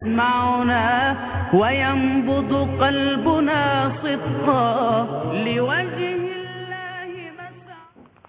يسمعنا وينبض قلبنا صدقا لوجه الله مسعى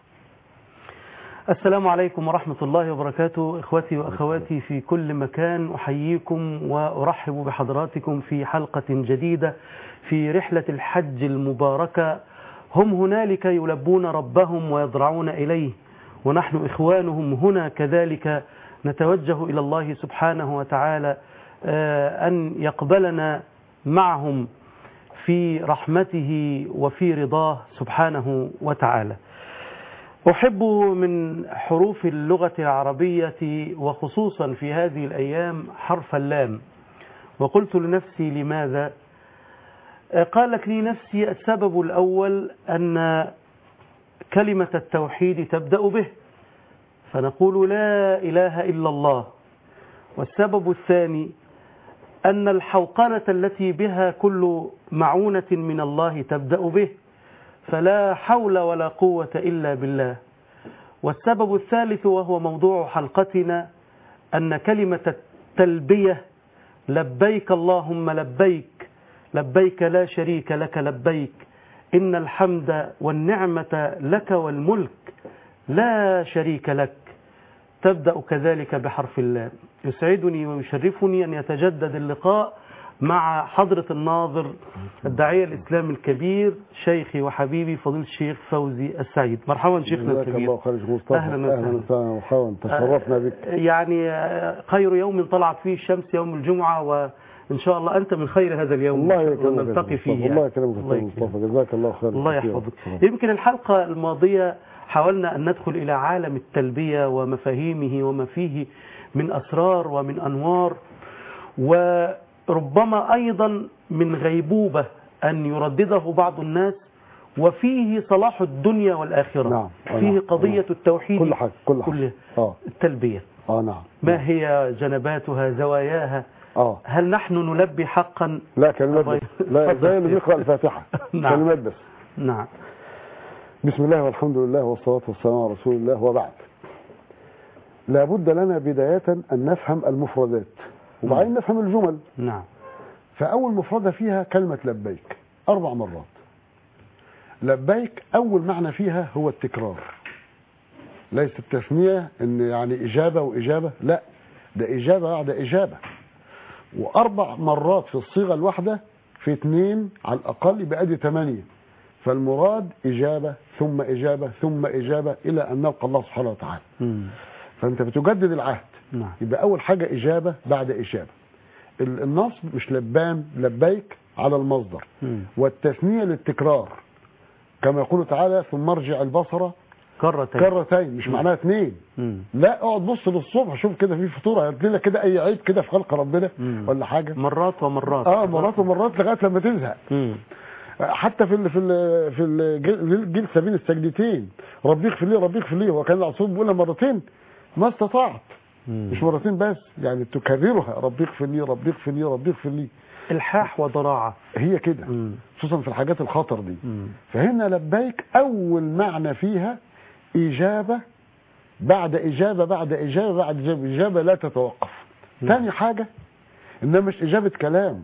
السلام عليكم ورحمة الله وبركاته إخوتي وأخواتي في كل مكان أحييكم وأرحب بحضراتكم في حلقة جديدة في رحلة الحج المباركة هم هنالك يلبون ربهم ويضرعون إليه ونحن إخوانهم هنا كذلك نتوجه إلى الله سبحانه وتعالى آه، أن يقبلنا معهم في رحمته وفي رضاه سبحانه وتعالى أحب من حروف اللغة العربية وخصوصا في هذه الأيام حرف اللام وقلت لنفسي لماذا قالت لي نفسي السبب الأول أن كلمة التوحيد تبدأ به فنقول لا إله إلا الله والسبب الثاني أن الحوقنة التي بها كل معونة من الله تبدأ به فلا حول ولا قوة إلا بالله والسبب الثالث وهو موضوع حلقتنا أن كلمة التلبية لبيك اللهم لبيك لبيك لا شريك لك لبيك إن الحمد والنعمة لك والملك لا شريك لك تبدأ كذلك بحرف اللام يسعدني ويشرفني أن يتجدد اللقاء مع حضرة الناظر الداعية الإسلامي الكبير شيخي وحبيبي فضيلة الشيخ فوزي السعيد مرحبا شيخنا جزاك الكبير الله خير شيخ مصطفى أهلا وسهلا. اهلا وسهلا ومرحبا تشرفنا بك يعني خير يوم طلعت فيه الشمس يوم الجمعة وإن شاء الله أنت من خير هذا اليوم الله إن شاء الله يكرمك يا نلتقي شيخ فيه مصطفى. يعني. الله يكرمك الله يا شيخ يكرمك. مصطفى جزاك الله خير الله كثيرا. يحفظك يمكن الحلقة الماضية حاولنا أن ندخل إلى عالم التلبية ومفاهيمه وما فيه من أسرار ومن أنوار وربما أيضا من غيبوبة أن يردده بعض الناس وفيه صلاح الدنيا والآخرة نعم. آه، فيه نعم. قضية نعم. التوحيد كل حاجة كل حاجة كل اه التلبية اه نعم ما هي جنباتها زواياها اه هل نحن نلبي حقا لا كلمات الله بس لا يتفضل. زي اللي بيقرا الفاتحه نعم. كلمات بس نعم بسم الله والحمد لله والصلاه والسلام على رسول الله وبعد لابد لنا بدايه ان نفهم المفردات وبعدين نفهم الجمل نعم فأول مفردة فيها كلمة لبيك أربع مرات لبيك أول معنى فيها هو التكرار ليس التثنية إن يعني إجابة وإجابة لا ده إجابة بعد إجابة وأربع مرات في الصيغة الواحدة في اثنين على الأقل يبقى أدي ثمانية فالمراد إجابة ثم إجابة ثم إجابة إلى أن نلقى الله سبحانه وتعالى مم. فأنت بتجدد العهد نعم يبقى أول حاجة إجابة بعد إجابة ال- النصب مش لبان لبيك على المصدر مم. والتثنية للتكرار كما يقول تعالى ثم ارجع البصر كرتين كرتين مش معناها اثنين مم. لا اقعد بص للصبح شوف كده في فطوره هيطلع لك كده اي عيب كده في خلق ربنا مم. ولا حاجه مرات ومرات اه مرات ومرات لغايه لما تزهق مم. حتى في ال في ال في الجيل جيل سبيل السجدتين ربي اغفر لي ربي اغفر لي وكان العصور بيقولها مرتين ما استطعت مم. مش مرتين بس يعني تكررها ربي اغفر لي ربي اغفر لي ربي اغفر لي الحاح وضراعة هي كده مم. خصوصا في الحاجات الخطر دي مم. فهنا لبيك اول معنى فيها اجابه بعد اجابه بعد اجابه بعد اجابه اجابه لا تتوقف نعم. ثاني حاجه انها مش اجابه كلام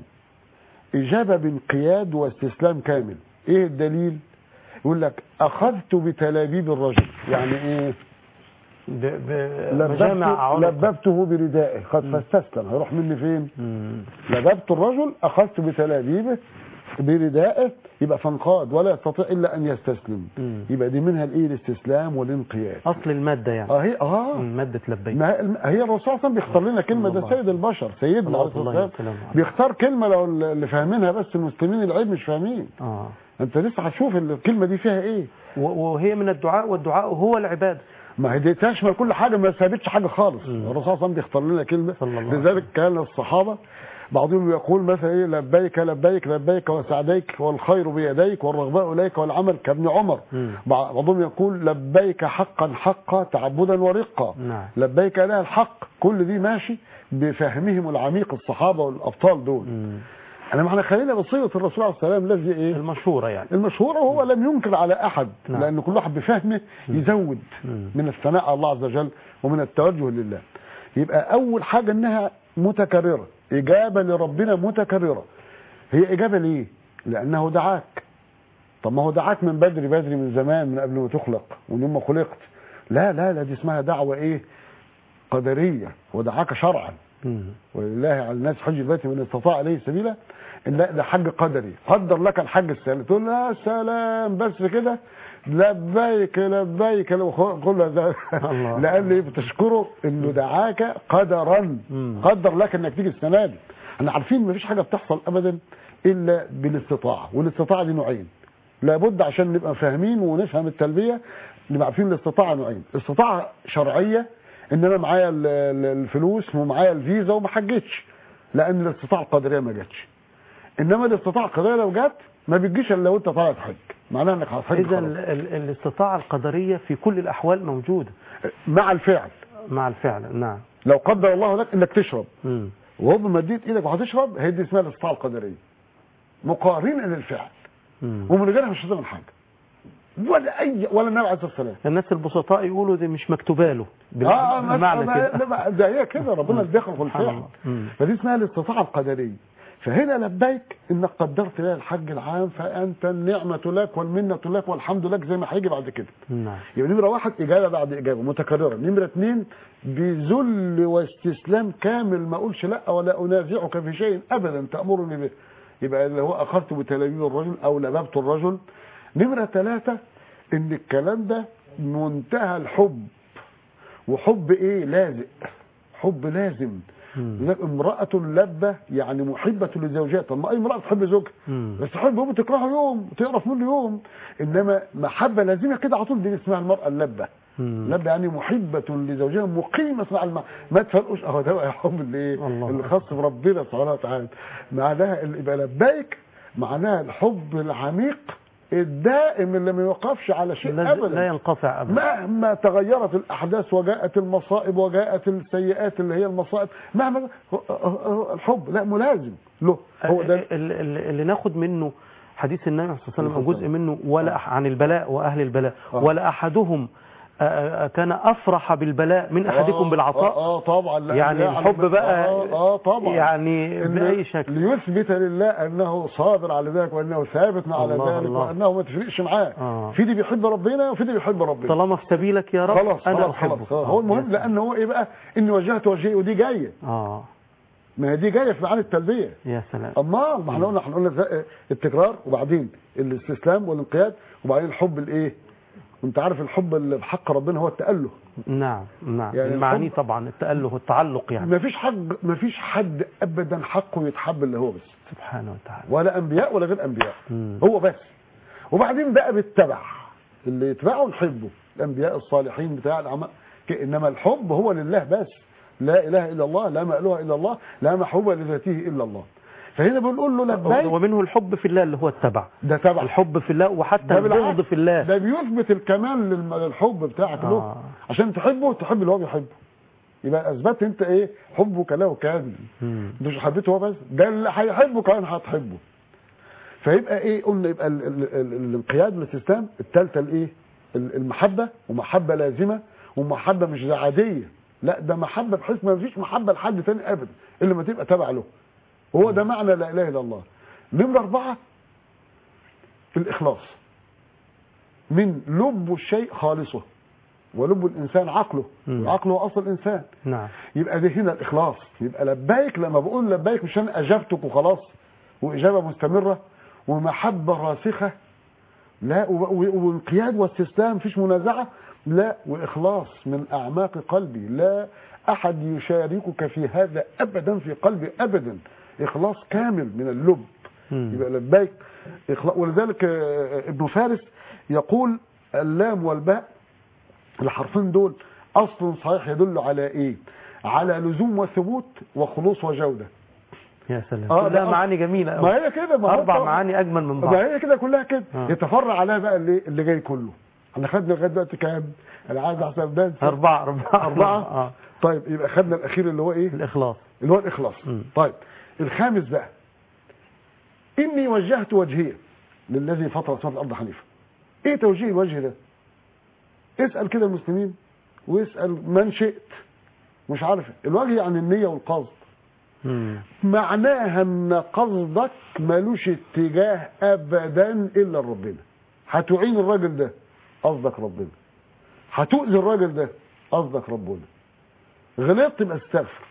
اجابه بانقياد واستسلام كامل ايه الدليل يقول لك اخذت بتلابيب الرجل يعني ايه ب... ب... مجامع لببت عنق لببته بردائه قد فاستسلم هيروح مني فين مم. لببت الرجل اخذت بتلابيبه بردائه يبقى فانقاد ولا يستطيع الا ان يستسلم مم. يبقى دي منها الايه الاستسلام والانقياد أصل المادة يعني اه هي اه مم. مادة لبيك ما هي- هي الرسول صلى الله عليه وسلم بيختار لنا كلمه ده الله. سيد البشر سيدنا عليه الصلاه الله والسلام والسلام عليه. بيختار كلمه لو اللي فاهمينها بس المسلمين العيب مش فاهمين آه. انت لسه هتشوف الكلمه دي فيها ايه و- وهي من الدعاء والدعاء هو العبادة ما هي دي تشمل كل حاجه ما سابتش حاجه خالص مم. الرسول صلى الله عليه وسلم بيختار لنا كلمه صلى الله عليه لذلك كان الصحابه بعضهم يقول مثلا ايه لبيك لبيك لبيك وسعديك والخير بيديك والرغباء اليك والعمل كابن عمر مم. بعضهم يقول لبيك حقا حقا تعبدا ورقا نعم لبيك اله الحق كل دي ماشي بفهمهم العميق الصحابه والابطال دول مم. انا معنى خلينا بصيغه الرسول عليه السلام الذي ايه المشهورة يعني المشهور وهو لم ينكر على احد نعم. لان كل واحد بفهمه يزود مم. من الثناء على الله عز وجل ومن التوجه لله يبقى اول حاجه انها متكرره إجابة لربنا متكررة هي إجابة ليه لأنه دعاك طب ما هو دعاك من بدري بدري من زمان من قبل ما تخلق ومن يوم ما خلقت لا لا لا دي اسمها دعوة إيه قدرية ودعاك شرعا مم. ولله على الناس حج البيت من استطاع اليه سبيلا ان ده ده حج قدري قدر لك الحج السنه تقول يا سلام بس كده لبيك لبيك لو خ- كل ده الله. لان ايه بتشكره انه دعاك قدرا مم. قدر لك انك تيجي السنه دي احنا عارفين مفيش حاجه بتحصل ابدا الا بالاستطاعه والاستطاعه دي نوعين لابد عشان نبقى فاهمين ونفهم التلبيه نبقى عارفين الاستطاعه نوعين استطاعه شرعيه ان انا معايا ال- ال- الفلوس ومعايا الفيزا وما حجتش لان الاستطاعه القدريه ما جاتش انما الاستطاعه القدريه لو جت ما بتجيش الا لو انت طالع تحج معناها انك هتحج إذا خلاص. ال- ال- الاستطاعة القدرية في كل الأحوال موجودة مع الفعل مع الفعل نعم لو قدر الله لك انك تشرب مم. وهو مديت ايدك وهتشرب هي دي اسمها الاستطاعه القدريه مقارنه للفعل مم. ومن غيرها مش هتعمل حاجه ولا اي ولا النبي عليه الصلاه والسلام الناس البسطاء يقولوا دي مش مكتوبة له بال- اه ما- بمعنى ما- كده لا، ما- ده هي كده ربنا اللي داخل في سبحان الفعل الله. مم. فدي اسمها الاستطاعه القدريه فهنا لبيك انك قدرت لها الحج العام فانت النعمه لك والمنه لك والحمد لك زي ما هيجي بعد كده نعم يبقى نمره واحد اجابه بعد اجابه متكرره نمره اثنين بذل واستسلام كامل ما اقولش لا ولا انازعك في شيء ابدا تامرني به يبقى اللي هو اخرت بتلاميذ الرجل او لببت الرجل نمره ثلاثه ان الكلام ده منتهى الحب وحب ايه لازق حب لازم مم. لذلك امرأة لبة يعني محبة لزوجها طب ما أي امرأة تحب زوجها مم. بس تحب يوم تكرهه يوم وتقرف منه يوم إنما محبة لازمة كده على طول دي اسمها المرأة اللبة مم. لبة يعني محبة لزوجها مقيمة مع الم... ما تفرقوش أهو ده بقى حب اللي إيه؟ الله. اللي خاص بربنا سبحانه وتعالى معناها اللي يبقى لبيك معناها الحب العميق الدائم اللي ما يوقفش على شيء لا, أبدا لا ينقطع أبدا مهما تغيرت الاحداث وجاءت المصائب وجاءت السيئات اللي هي المصائب مهما الحب لا ملازم له هو ده ال- ال- اللي ناخد منه حديث النبي صلى الله عليه وسلم عليه أو جزء منه ولا أح- عن البلاء وأهل البلاء آه. ولا أحدهم آه، آه، كان أفرح بالبلاء من أحدكم آه، بالعطاء اه, آه طبعا لا يعني لا الحب على- بقى اه, آه طبعا يعني إن بأي شكل ليثبت لله انه صابر على ذلك وانه ثابت على الله ذلك الله. وانه ما تفرقش معاه آه. في دي بيحب ربنا وفي دي بيحب ربنا طالما في سبيلك يا رب خلاص أنا خلاص أحبه خلاص آه. هو المهم لان هو ايه بقى اني وجهت وجهي ودي جايه آه ما هي دي جايه في معاني التلبيه يا سلام اما ما احنا قلنا احنا قلنا ز- التكرار وبعدين الاستسلام والانقياد وبعدين الحب الايه انت عارف الحب اللي بحق ربنا هو التأله نعم نعم يعني المعاني الحب- طبعا التأله والتعلق يعني ما فيش حد ما فيش حد ابدا حقه يتحب اللي هو بس سبحانه وتعالى ولا انبياء ولا غير انبياء مم. هو بس وبعدين بقى بالتبع اللي يتبعه نحبه الانبياء الصالحين بتاع العماء انما الحب هو لله بس لا اله الا الله لا مألوه الا الله لا محبوب لذاته الا الله فهنا بنقول له لبيك ومنه الحب في الله اللي هو التبع ده تبع الحب في الله وحتى ده بالعكس. البغض في الله ده بيثبت الكمال للم- للحب بتاعك له آه. عشان تحبه تحب اللي هو بيحبه يبقى اثبت انت ايه حبك له كامل مم. انت مش حبيته هو بس ده اللي هيحبه كمان هتحبه فيبقى ايه قلنا يبقى ال ال ال الانقياد والاستسلام الثالثه الايه ال- المحبه ومحبه لازمه ومحبه مش عاديه لا ده محبه بحيث ما فيش محبه لحد تاني ابدا الا ما تبقى تابع له هو ده معنى لا اله الا الله نمره اربعه الاخلاص من لب الشيء خالصه ولب الانسان عقله مم. وعقله هو اصل الانسان نعم يبقى ده هنا الاخلاص يبقى لبيك لما بقول لبيك مش انا اجابتك وخلاص واجابه مستمره ومحبه راسخه لا و- و- وانقياد واستسلام مفيش منازعه لا واخلاص من اعماق قلبي لا احد يشاركك في هذا ابدا في قلبي ابدا اخلاص كامل من اللب مم. يبقى لبيك إخلاص ولذلك آه، ابن فارس يقول اللام والباء الحرفين دول اصل صحيح يدل على ايه على لزوم وثبوت وخلوص وجوده يا سلام آه، كلها ده معاني جميلة أوي. ما هي كده ما هو أربع طبعا. معاني أجمل من بعض ما هي كده كلها كده آه. يتفرع عليها بقى اللي, اللي جاي كله احنا خدنا لغايه دلوقتي كام انا عايز احسب ده أربعة أربعة أربعة آه. طيب يبقى خدنا الأخير اللي هو إيه الإخلاص اللي هو الإخلاص مم. طيب الخامس بقى إني وجهت وجهي للذي فطر سماء الأرض حنيفا إيه توجيه الوجه ده اسأل كده المسلمين واسأل من شئت مش عارف الوجه يعني النية والقصد مم. معناها ان قصدك ملوش اتجاه ابدا الا ربنا هتعين الراجل ده قصدك ربنا هتؤذي الراجل ده قصدك ربنا غلطت يبقى استغفر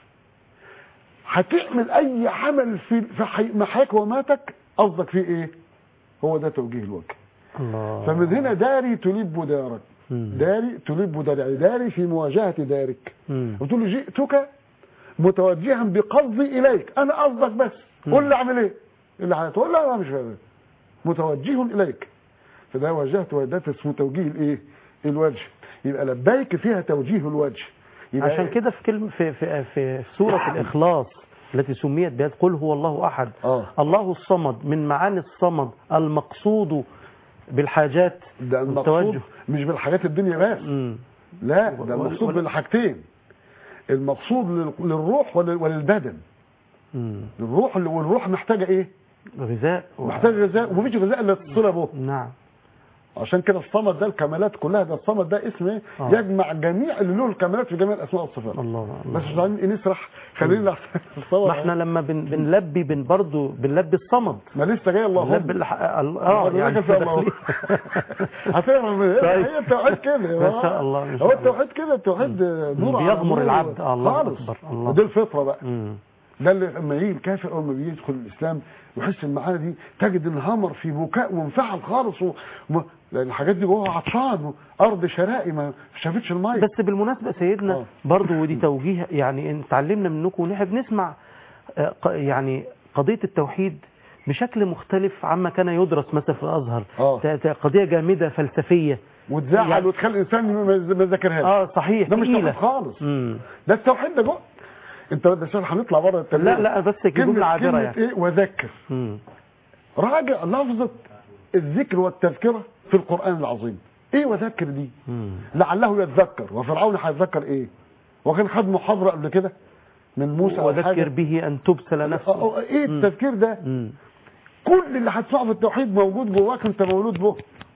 هتعمل اي عمل في في حي- محاك وماتك قصدك فيه ايه هو ده توجيه الوجه الله فمن هنا داري تلب دارك مم. داري تلب داري يعني داري في مواجهة دارك مم. قلت له جئتك متوجها بقصدي اليك انا قصدك بس قول لي اعمل ايه اللي هتقول لا انا مش فاهم متوجه اليك فده وجهت ده اسمه توجيه الايه الوجه يبقى لبيك فيها توجيه الوجه يبقى عشان كده في كلمة في في في سورة الإخلاص التي سميت بهذا قل هو الله أحد اه الله الصمد من معاني الصمد المقصود بالحاجات ده المقصود التوجه مش بالحاجات الدنيا بس مم. لا ده وال- المقصود وال- بالحاجتين المقصود لل- للروح ول- وللبدن مم. الروح والروح محتاجه ايه غذاء و- محتاجه غذاء ومفيش غذاء الا اتصال به نعم عشان كده الصمد ده الكمالات كلها ده الصمد ده اسم ايه آه. يجمع جميع اللي له الكمالات في جميع الاسماء والصفات الله, الله. بس مش عايزين نسرح خلينا نتصور ما احنا لما بن بنلبي بن برضه بنلبي الصمد ما لسه جاي اللهم بنلبي الح... ال- اه يعني الله هتفهم طيب. هي التوحيد كده ما شاء الله، ما شاء هو الله. التوحيد كده التوحيد نور على بيغمر نور العبد. الله خالص أكبر. الله. دي الفطره بقى مم. ده اللي لما يجي الكافر اول ما بيدخل الاسلام ويحس المعاني دي تجد انهمر في بكاء وانفعل خالص و... و... لان الحاجات دي جوه عطشان ارض شرائي ما شافتش الميه بس بالمناسبة سيدنا آه. برضه ودي توجيه يعني ان اتعلمنا منكم ونحن بنسمع آه، ق- يعني قضية التوحيد بشكل مختلف عما كان يدرس مثلا في الازهر آه. ت- ت- قضية جامدة فلسفية وتزعل يعني- وتخلي الانسان ما ما يذاكرهاش اه صحيح ده مش تقيلة. توحيد خالص مم. ده التوحيد ده جوه انت ده عشان هنطلع بره التربيه لا لا بس جملة عابرة كلمة يعني ايه وذكر مم. راجع لفظة الذكر والتذكرة في القرآن العظيم ايه وذكر دي مم. لعله يتذكر وفرعون هيتذكر ايه وكان خد محاضرة قبل كده من موسى أو وذكر حاجة. به ان تبسل آه، نفسه آه، ايه مم. التذكير ده مم. كل اللي هتسمعه في التوحيد موجود جواك انت مولود به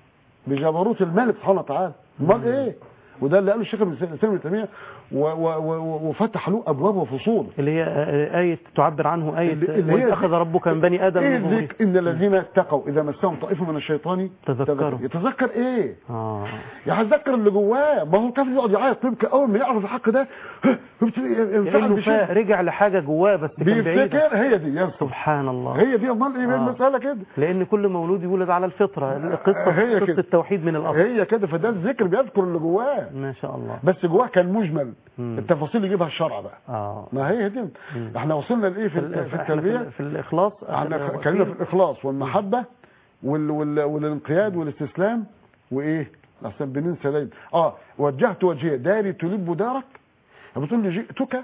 بجبروت الملك سبحانه وتعالى امال ايه وده اللي قاله الشيخ ابن سليم ابن تيميه و- و- و- وفتح له ابواب وفصول اللي هي آه، آية تعبر عنه آية اللي- اللي هي وإذ أخذ ربك من بني آدم ايه من ظهورهم. الذكر ان الذين اتقوا اذا مسهم طائف من الشيطان تذكروا. يتذكر ايه آه يعني هتذكر اللي جواه ما هو كافر يقعد يعيط يبكي اول ما يعرف الحق ده يبتدي ينفعل لأنه بشيء فا- رجع لحاجة جواه بس كان بعيد بيفتكر هي دي يرسم سبحان الله هي دي امال ايه آه. المساله كده لأن كل مولود يولد على الفطرة قصة هي قصة كده. التوحيد من الأصل هي كده فده الذكر بيذكر اللي جواه ما شاء الله بس جواه كان مجمل مم. التفاصيل يجيبها الشرع بقى آه ما هي دي احنا وصلنا لايه في, ال- في إحنا التربيه في, في الإخلاص احنا آخر- اتكلمنا في الاخلاص والمحبه وال وال والانقياد والاستسلام وايه احسن بننسى دايما اه وجهت وجهي داري تلب دارك بتقول لي جئتك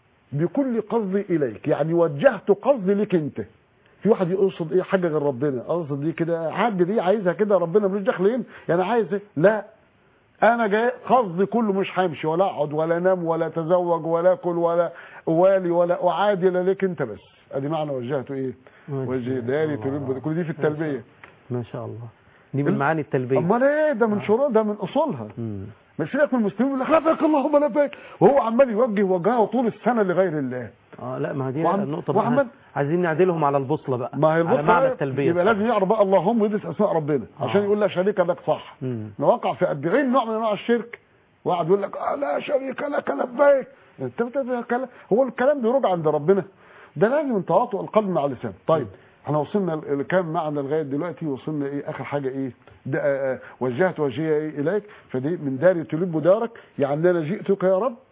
بكل قصدي اليك يعني وجهت قصدي لك انت في واحد يقصد ايه حاجه غير ربنا اقصد دي كده حد دي عايزها كده ربنا ملوش دخل هنا يعني عايز ايه لا انا جاي قصدي كله مش همشي ولا اقعد ولا انام ولا اتزوج ولا اكل ولا اوالي ولا اعادي الا ليك انت بس ادي معنى وجهته ايه وجه داري تلب كل دي في التلبيه ما شاء الله دي من معاني التلبية امال ايه ده من شروط ده من اصولها مم. مش سيبك من المسلمين يقول لك لبيك اللهم لبيك وهو عمال يوجه وجهه طول السنه لغير الله اه لا ما دي وعم- النقطة بقى وعمل- عايزين نعدلهم على البوصلة بقى ما هي على البصره معنى إيه؟ التلبية يبقى لازم يعرف بقى اللهم ويدرس اسماء ربنا عشان آه. يقول لا شريك لك صح مم. نوقع في 40 نوع من انواع الشرك واحد يقول لك آه لا شريك لك لبيك انت بت- كلام- هو الكلام بيرجع عند ربنا ده لازم من تواطؤ القلب مع اللسان طيب احنا وصلنا ل- لكام معنى لغايه دلوقتي وصلنا ايه اخر حاجه ايه ده آه، آه، وجهت وجهي إيه اليك فدي من داري تلب دارك يعني انا جئتك يا رب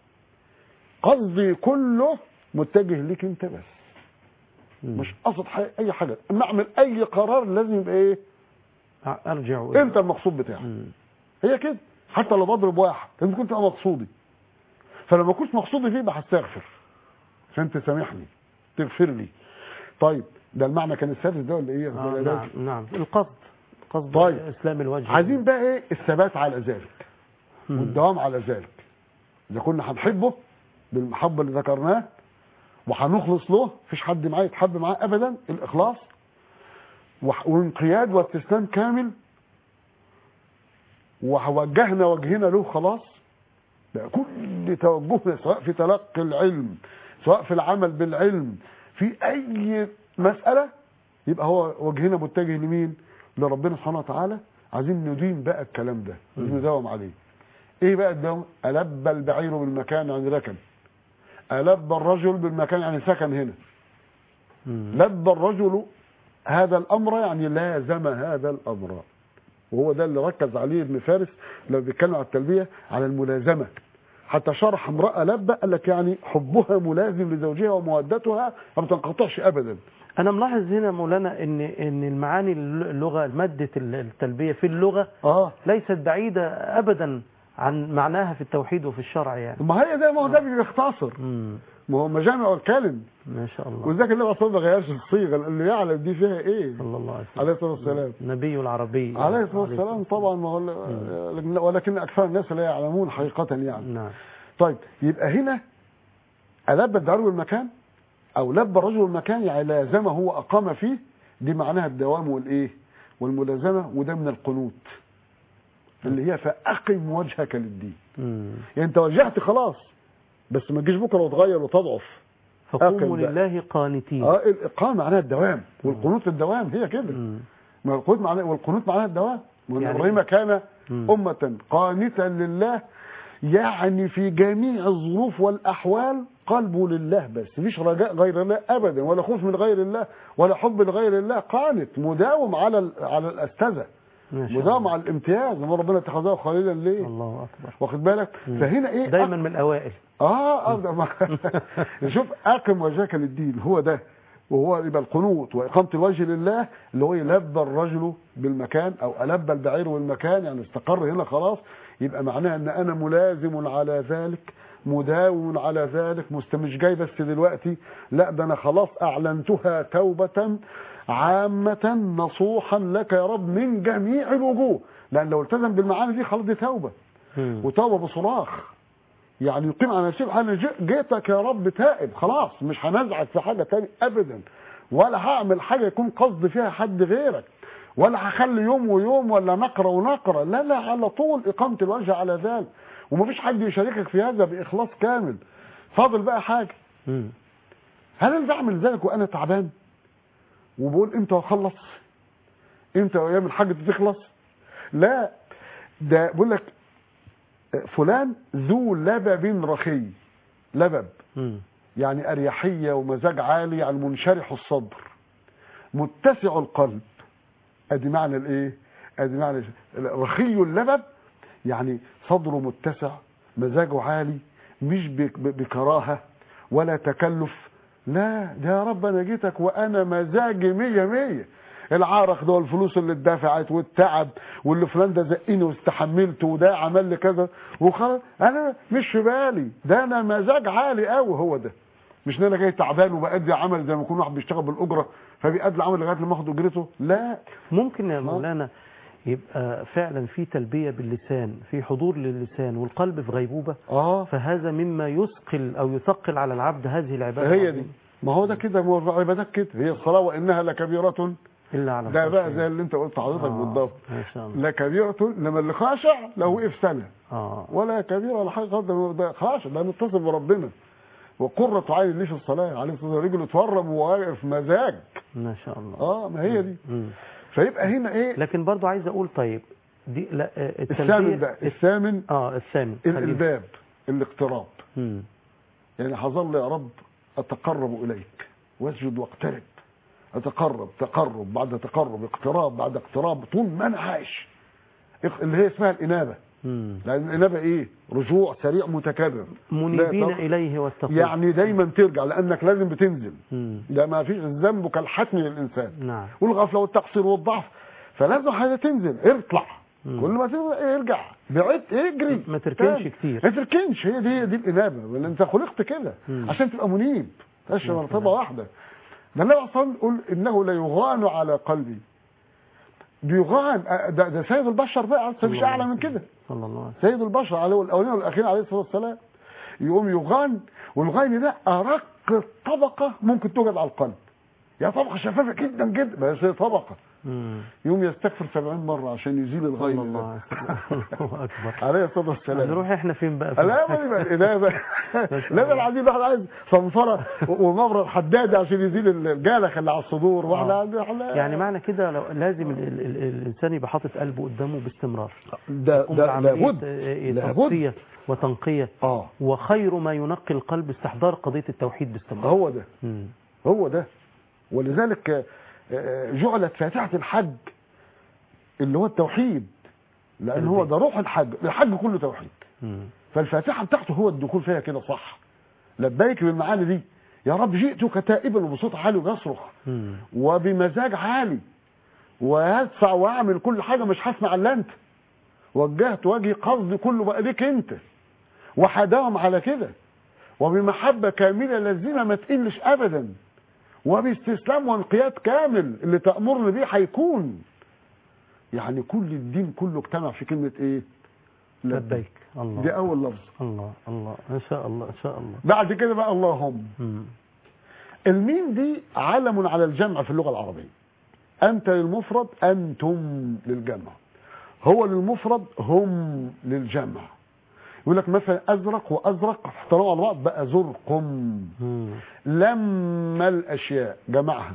قصدي كله متجه ليك انت بس مم. مش قصد حاجة اي حاجه اما اعمل اي قرار لازم يبقى ايه ارجع انت المقصود بتاعك مم. هي كده حتى لو بضرب واحد لازم كنت تبقى مقصودي فلما كنت مقصودي فيه يبقى هستغفر عشان تسامحني تغفر لي طيب ده المعنى كان السادس ده ولا ايه آه ولا ده؟ نعم نعم القصد قصد طيب. اسلام الوجه عايزين بقى ايه الثبات على ذلك مم. والدوام على ذلك اذا كنا هنحبه بالمحبه اللي ذكرناه وهنخلص له مفيش حد معاه يتحب معاه ابدا الاخلاص وح- وانقياد واستسلام كامل ووجهنا وجهنا له خلاص بقى كل توجهنا سواء في تلقي العلم سواء في العمل بالعلم في اي مساله يبقى هو وجهنا متجه لمين لربنا سبحانه وتعالى عايزين ندين بقى الكلام ده عايزين نداوم عليه ايه بقى الدوام الب البعير بالمكان يعني ركن الب الرجل بالمكان يعني سكن هنا مم. لب الرجل هذا الامر يعني لازم هذا الامر وهو ده اللي ركز عليه ابن فارس لما بيتكلم على التلبيه على الملازمه حتى شرح امراه لبه قال لك يعني حبها ملازم لزوجها ومودتها ما بتنقطعش ابدا انا ملاحظ هنا مولانا ان ان المعاني اللغه ماده التلبيه في اللغه اه ليست بعيده ابدا عن معناها في التوحيد وفي الشرع يعني ما هي ده ما هو ده بيختصر مم. ما هو مجامع الكلم ما شاء الله ولذلك النبي اصلا ما غيرش الصيغه اللي يعلم دي فيها ايه صلى الله عليه وسلم عليه الصلاه والسلام نبي العربي عليه الصلاه والسلام طبعا ما هو لكن- ولكن اكثر الناس لا يعلمون حقيقه يعني نعم طيب يبقى هنا ألب الدار المكان أو لب الرجل المكان يعني لازمه وأقام فيه دي معناها الدوام والإيه والملازمة وده من القنوت اللي هي فأقم وجهك للدين مم. يعني أنت وجهت خلاص بس ما تجيش بكرة وتغير وتضعف فقوموا أقم بقى. لله قانتين اه الإقامة معناها الدوام والقنوت الدوام هي كده مم. ما القنوت معناه والقنوت معناها الدوام وان يعني- ابراهيم كان مم. امه قانتا لله يعني في جميع الظروف والاحوال قلبه لله بس مفيش رجاء غير الله ابدا ولا خوف من غير الله ولا حب لغير الله قانت مداوم على ال- على الاستاذه ما شاء مداوم الله. على الامتياز ما ربنا اتخذه خليلا ليه الله اكبر واخد بالك مم. فهنا ايه دايما من الاوائل اه اه ما- شوف اقم وجهك للدين هو ده وهو يبقى القنوت واقامه الوجه لله اللي هو يلبى الرجل بالمكان او البى البعير بالمكان يعني استقر هنا خلاص يبقى معناها ان انا ملازم على ذلك مداوم على ذلك مست- مش جاي بس دلوقتي لا ده انا خلاص اعلنتها توبه عامه نصوحا لك يا رب من جميع الوجوه لان لو التزم بالمعاني دي خلاص دي توبه مم. وتوبه بصراخ يعني يقيم على نفسه انا جي- جيتك يا رب تائب خلاص مش هنزعك في حاجه تاني ابدا ولا هعمل حاجه يكون قصد فيها حد غيرك ولا هخلي يوم ويوم ولا نقره ونقره لا لا على طول اقامه الوجه على ذلك ومفيش حد يشاركك في هذا باخلاص كامل فاضل بقى حاجه مم. هل انا بعمل ذلك وانا تعبان وبقول امتى اخلص امتى ايام الحاجه تخلص لا ده بقول لك فلان ذو لبب رخي لبب مم. يعني اريحيه ومزاج عالي يعني منشرح الصدر متسع القلب ادي معنى الايه ادي معنى رخي اللبب يعني صدره متسع مزاجه عالي مش بك- ب- بكراهه ولا تكلف لا ده يا رب انا جيتك وانا مزاجي مية مية العرق ده والفلوس اللي اتدفعت والتعب واللي فلان ده زقني واستحملته وده عمل لي كذا وخلاص انا مش في بالي ده انا مزاج عالي قوي هو ده مش ان انا جاي تعبان وبأدي عمل زي ما يكون واحد بيشتغل بالاجره فبيأدي العمل لغايه لما ياخد اجرته لا ممكن يا مولانا يبقى فعلا في تلبية باللسان في حضور للسان والقلب في غيبوبة اه فهذا مما يثقل أو يثقل على العبد هذه العبادة هي دي العظيمة. ما هو ده كده ما هو العبادات كده هي الصلاه وانها لكبيره إلا على ده بقى الخاشعين. زي اللي انت قلت حضرتك آه، بالضبط ما شاء الله لكبيره لما اللي خاشع له وقف سنه آه. ولا كبيره ولا حاجه خالص ده خاشع ده متصل بربنا وقرة عين ليه في الصلاه عليه الصلاه والسلام رجله اتورم وواقف مزاج ما شاء الله اه ما هي دي مم. فيبقى هنا ايه لكن برضو عايز أقول طيب دي لا آه، الثامن التلبية بقى الثامن اه الثامن خلينا. الالباب الاقتراب مم. يعني هظل يا رب اتقرب اليك واسجد واقترب اتقرب تقرب بعد تقرب اقتراب بعد اقتراب طول ما انا عايش اق- اللي هي اسمها الانابه مم. لان الانابه ايه رجوع سريع متكرر منيبين لا تق- إليه واتقون يعني دايما ترجع لانك لازم بتنزل مم. ده ما فيش الذنب كالحتم للانسان نعم والغفله والتقصير والضعف فلازم حاجه تنزل اطلع مم. كل ما تنزل إيه، ارجع بعدت اجري ما تركنش تاني. كتير. ما تركنش هي دي دي الانابه ولا انت خلقت كده مم. عشان تبقى منيب تشرب يا مرتبه سلام. واحده ده النبي صلى الله عليه وسلم يقول انه ليغان على قلبي بيغان أه، ده, ده سيد البشر بقى مش الله اعلى من عليه كده صلى الله عليه وسلم سيد البشر عليه الاولين والاخرين عليه الصلاه والسلام يقوم يغان والغين ده ارق طبقه ممكن توجد على القلب يا طبقه شفافه جدا جدا بس هي طبقه مم. يوم يستغفر 70 مره عشان يزيل الغيظ صلى الله ده. عليه وسلم الله اكبر عليه الصلاه والسلام نروح احنا فين بقى في لا الحج؟ ما لا لا لا ده العظيم واحد عايز صنفره ومبرد حداد عشان يزيل الجالخ اللي على الصدور واحد آه. عنده حلا- يعني معنى كده لو لازم ال ال ال الانسان يبقى حاطط قلبه قدامه باستمرار ده يقوم ده بعملية، لابد آه، لابد تصفية وتنقية اه وخير ما ينقي القلب استحضار قضية التوحيد باستمرار هو ده مم. هو ده ولذلك آه، آه، جعلت فاتحة الحج اللي هو التوحيد لأن هو ده روح الحج الحج كله توحيد مم. فالفاتحة بتاعته هو الدخول فيها كده صح لبيك بالمعاني دي يا رب جئتك تائبا وبصوت عالي ويصرخ مم. وبمزاج عالي وهدفع واعمل كل حاجة مش هسمع الا انت وجهت وجهي قصدي كله بقى ليك انت وحداهم على كده وبمحبة كاملة لازمة ما تقلش ابدا وباستسلام وانقياد كامل اللي تأمرني بيه هيكون يعني كل الدين كله اجتمع في كلمة ايه لبيك الله دي اول لفظ الله الله ان شاء الله ان شاء الله بعد كده بقى اللهم مم. الميم دي علم على الجمع في اللغة العربية أنت للمفرد أنتم للجمع هو للمفرد هم للجمع يقول لك مثلا أزرق وأزرق احترموا على بعض بقى زرقم مم. لما الأشياء جمعها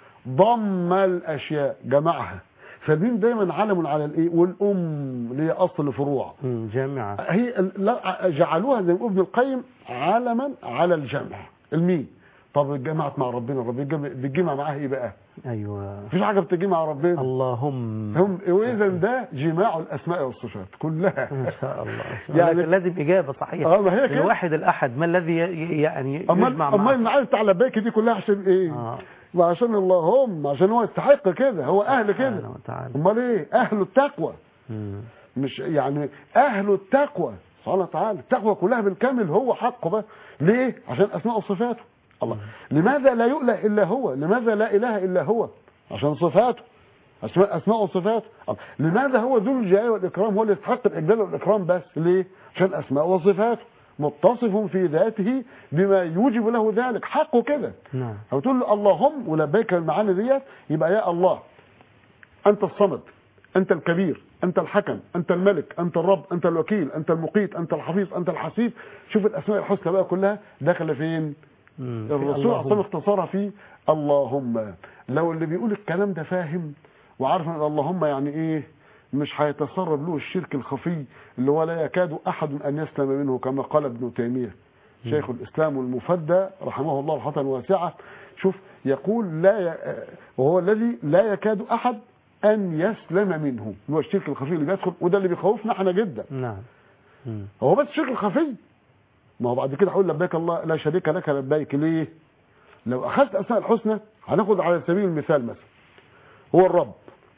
ضم الأشياء جمعها فالميم دايما علم على الايه والام اللي هي اصل الفروع مم. جامعة هي لا جعلوها زي ما يقول ابن القيم علما على الجمع الميم طب اتجمعت مع ربنا ربنا بيتجمع- بيتجمع معاها ايه بقى ايوه مفيش حاجه بتجمع مع ربنا اللهم هم واذا ده جماع الاسماء والصفات كلها ان شاء الله يعني- يعني لازم اجابه صحيحه اه ما هي كده الواحد الاحد ما الذي ي- يعني اما يجمع اما معه المعاني بتاع لبيك دي كلها عشان ايه آه. ما عشان اللهم عشان هو يستحق كده هو اهل كده سبحانه وتعالى امال ايه اهل التقوى مم. مش يعني اهل التقوى سبحانه وتعالى التقوى كلها بالكامل هو حقه بقى ليه عشان اسماء وصفاته الله لماذا لا يؤله الا هو لماذا لا اله الا هو عشان صفاته اسماء اسماء وصفاته الله. لماذا هو ذو الجلال والاكرام هو اللي يستحق الاجلال والاكرام بس ليه عشان اسماء وصفاته متصف في ذاته بما يوجب له ذلك حقه كده نعم او تقول له اللهم ولبيك المعاني ديت يبقى يا الله انت الصمد انت الكبير انت الحكم انت الملك انت الرب انت الوكيل انت المقيت انت الحفيظ انت الحسيب شوف الاسماء الحسنى بقى كلها داخله فين مم. في الرسول اللهم. اصلا اختصرها في اللهم لو اللي بيقول الكلام ده فاهم وعارف ان اللهم يعني ايه مش هيتسرب له الشرك الخفي اللي هو لا يكاد احد ان يسلم منه كما قال ابن تيميه شيخ الاسلام المفدى رحمه الله رحمه واسعه شوف يقول لا ي... وهو الذي لا يكاد احد ان يسلم منه اللي هو الشرك الخفي اللي بيدخل وده اللي بيخوفنا احنا جدا نعم مم. هو بس الشرك الخفي ما هو بعد كده هقول لبيك الله لا شريك لك لبيك ليه لو اخذت اسماء الحسنى هناخد على سبيل المثال مثلا هو الرب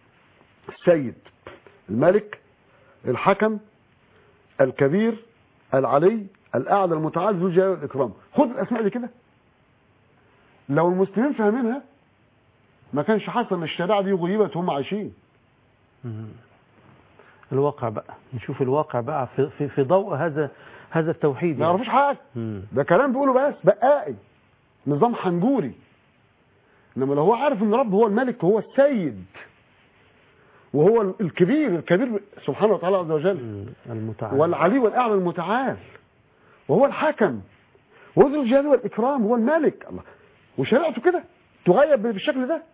السيد الملك الحكم الكبير العلي الاعلى المتعال ذو الجلال والاكرام خد الاسماء دي كده لو المسلمين فاهمينها ما كانش حصل ان الشريعه دي غيبت وهم عايشين مم. الواقع بقى نشوف الواقع بقى في في, في ضوء هذا هذا التوحيد ما يعرفوش حاجه مم. ده كلام بيقوله بس بقائي نظام حنجوري انما لو هو عارف ان رب هو الملك وهو السيد وهو الكبير الكبير سبحانه وتعالى عز وجل مم. المتعال والعلي والاعلى المتعال وهو الحكم وهو ذو الجلال والاكرام هو الملك الله وشريعته كده تغير بالشكل ده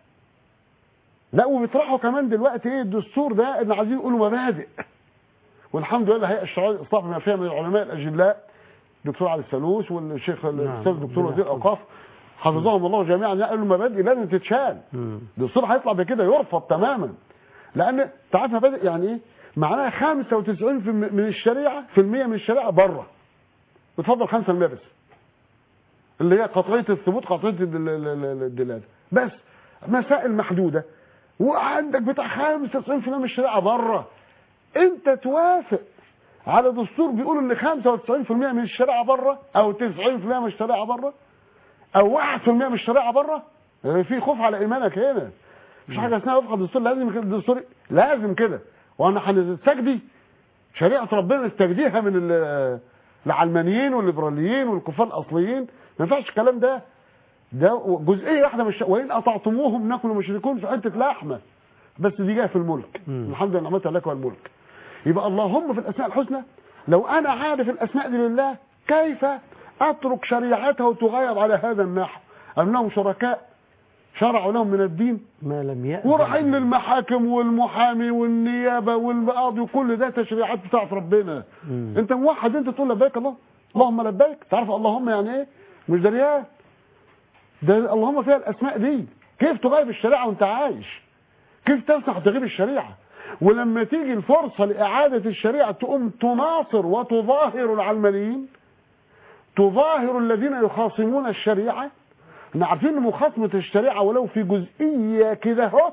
لا وبيطرحوا كمان دلوقتي ايه الدستور ده ان عايزين يقولوا مبادئ والحمد لله الهيئه الشرعيه الاصلاح بما فيها من العلماء الاجلاء دكتور علي السلوس والشيخ الاستاذ الدكتور وزير الاوقاف حفظهم الله جميعا قالوا المبادئ لازم تتشال مم. الدستور هيطلع بكده يرفض تماما لان انت عارف مبادئ يعني ايه معناها 95% من الشريعه في المية من الشريعه بره بتفضل 5% بس اللي هي قطعيه الثبوت قطعيه الدل- ال- ال- الدلاله بس مسائل محدوده وعندك بتاع 95% من الشريعه بره انت توافق على دستور بيقول ان 95% من الشريعه بره او 90% من الشريعه بره او 1% من الشريعه بره في خوف على ايمانك هنا مش حاجه اسمها وفق الدستور لازم كده الدستور لازم كده وانا هنستجدي شريعه ربنا نستجديها من ال- العلمانيين والليبراليين والكفار الاصليين ما ينفعش الكلام ده ده جزئيه واحده مش وان اطعتموهم نكن مشركون في حته لحمه بس دي جايه في الملك مم. الحمد لله نعمتها لك والملك يبقى اللهم في الاسماء الحسنى لو انا عارف الاسماء دي لله كيف اترك شريعته وتغير على هذا النحو انهم شركاء شرعوا لهم من الدين ما لم يأذن ورايحين للمحاكم والمحامي والنيابه والقاضي وكل ده تشريعات بتاعت ربنا مم. انت موحد انت تقول لبيك الله اللهم لبيك تعرف اللهم يعني ايه مش دريان ده اللهم فيها الاسماء دي كيف تغير الشريعه وانت عايش كيف تسمح تغيب الشريعه ولما تيجي الفرصه لاعاده الشريعه تقوم تناصر وتظاهر العلمانيين تظاهر الذين يخاصمون الشريعه احنا عارفين ان مخاصمه الشريعه ولو في جزئيه كده اهو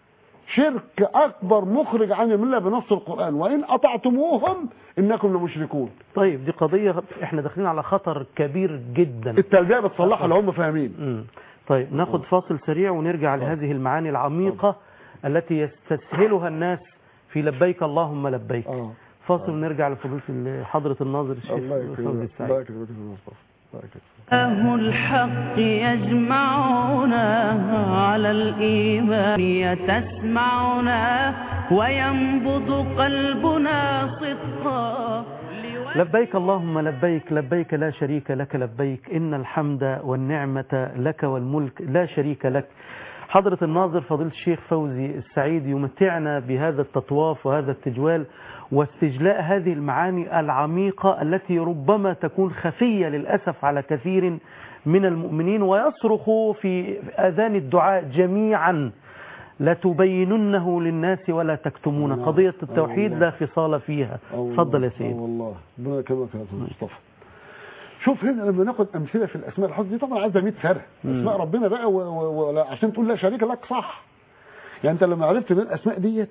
شرك اكبر مخرج عن المله بنص القران وان اطعتموهم انكم لمشركون طيب دي قضية احنا داخلين على خطر كبير جدا التربيه بتصلحها اللي هم فاهمين مم. طيب ناخد فاصل سريع ونرجع لهذه المعاني العميقة التي يستسهلها الناس في لبيك اللهم لبيك اه فاصل ونرجع لفضيلة حضرة الناظر الشيخ الله فوزي يكرمك السعيد الله يكرمك يا مصطفى الله يكرمك أهل الحق يجمعنا على الإيمان يتسمعنا وينبض قلبنا صدقا لبيك اللهم لبيك لبيك لا شريك لك لبيك إن الحمد والنعمة لك والملك لا شريك لك حضرة الناظر فضيلة الشيخ فوزي السعيد يمتعنا بهذا التطواف وهذا التجوال واستجلاء هذه المعاني العميقة التي ربما تكون خفية للأسف على كثير من المؤمنين ويصرخ في آذان الدعاء جميعا لتبيننه للناس ولا تكتمون نعم. قضية آه التوحيد والله. لا فصال فيها آه والله. تفضل يا آه سيدي والله ربنا يكرمك يا استاذ مصطفى شوف هنا لما ناخد امثله في الاسماء الحسنى دي طبعا عايزه 100 فرق مم. اسماء ربنا بقى و... و... و... عشان تقول لا شريك لك صح يعني انت لما عرفت ان الاسماء ديت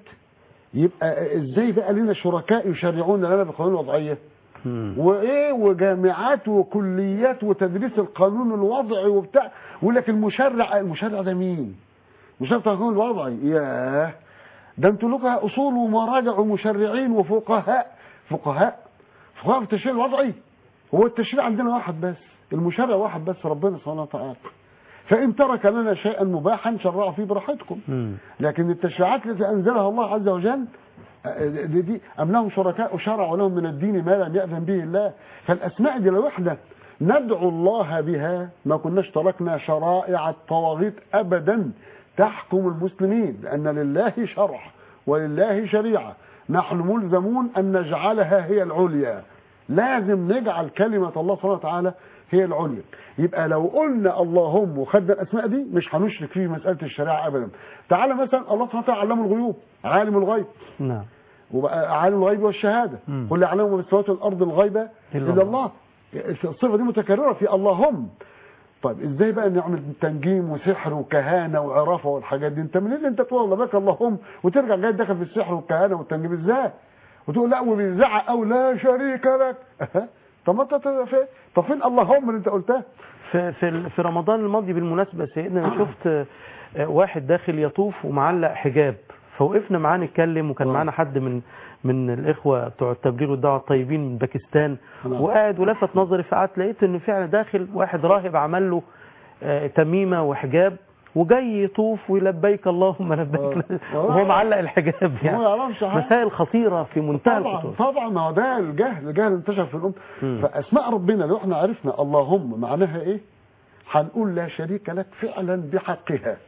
يبقى ازاي بقى لنا شركاء يشرعون لنا بالقانون الوضعيه مم. وايه وجامعات وكليات وتدريس القانون الوضعي وبتاع يقول لك المشرع المشرع ده مين؟ مشرع القانون الوضعي ياه ده انتوا لكم اصول ومراجع ومشرعين وفقهاء فقهاء فقهاء في التشريع الوضعي هو التشريع عندنا واحد بس المشرع واحد بس ربنا سبحانه وتعالى فان ترك لنا شيئا مباحا شرعوا فيه براحتكم مم. لكن التشريعات التي انزلها الله عز وجل آه، دي, دي ام لهم شركاء شرعوا لهم من الدين ما لم ياذن به الله فالاسماء دي لو احنا ندعو الله بها ما كناش تركنا شرائع الطواغيت ابدا تحكم المسلمين لان لله شرع ولله شريعه نحن ملزمون ان نجعلها هي العليا لازم نجعل كلمه الله سبحانه وتعالى هي العليا يبقى لو قلنا اللهم وخدنا الاسماء دي مش هنشرك في مساله الشريعه ابدا تعالى مثلا الله سبحانه وتعالى علم الغيوب عالم الغيب نعم وبقى عالم الغيب والشهاده مم. قل يعلم ما في السماوات والارض الغيب إلا الا الله الصفه دي متكرره في اللهم طيب ازاي بقى نعمل تنجيم وسحر وكهانه وعرافه والحاجات دي انت منين انت تقول الله بك اللهم وترجع جاي داخل في السحر والكهانه والتنجيم ازاي وتقول لا وبيزعق او لا شريك لك طب ما انت في طب فين اللهم اللي انت قلتها في في في رمضان الماضي بالمناسبة سيدنا أنا شفت آه، واحد داخل يطوف ومعلق حجاب فوقفنا معاه نتكلم وكان آه. معانا حد من من الإخوة بتوع التبليغ والدعوة الطيبين من باكستان نعم. وقاعد ولفت نظري فقعدت لقيت إنه فعلا داخل واحد راهب عمل له آه، تميمة وحجاب وجاي يطوف ويلبيك اللهم لبيك آه. وهو معلق الحجاب هو يعني يعرفش حاجه مسائل خطيرة في منتهى طبعا الخطورة طبعا ما هو ده الجهل الجهل انتشر في الامه مم. فاسماء ربنا لو احنا عرفنا اللهم معناها ايه هنقول لا شريك لك فعلا بحقها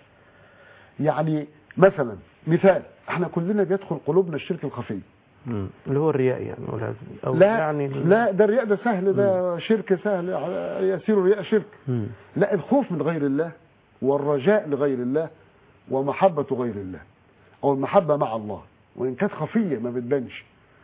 يعني مثلا مثال احنا كلنا بيدخل قلوبنا الشرك الخفي مم. اللي هو الرياء يعني ولا أو لا يعني لا ده الرياء ده سهل ده شرك سهل يسير الرياء شرك مم. لا الخوف من غير الله والرجاء لغير الله ومحبة غير الله أو المحبة مع الله وإن كانت خفية ما بتبانش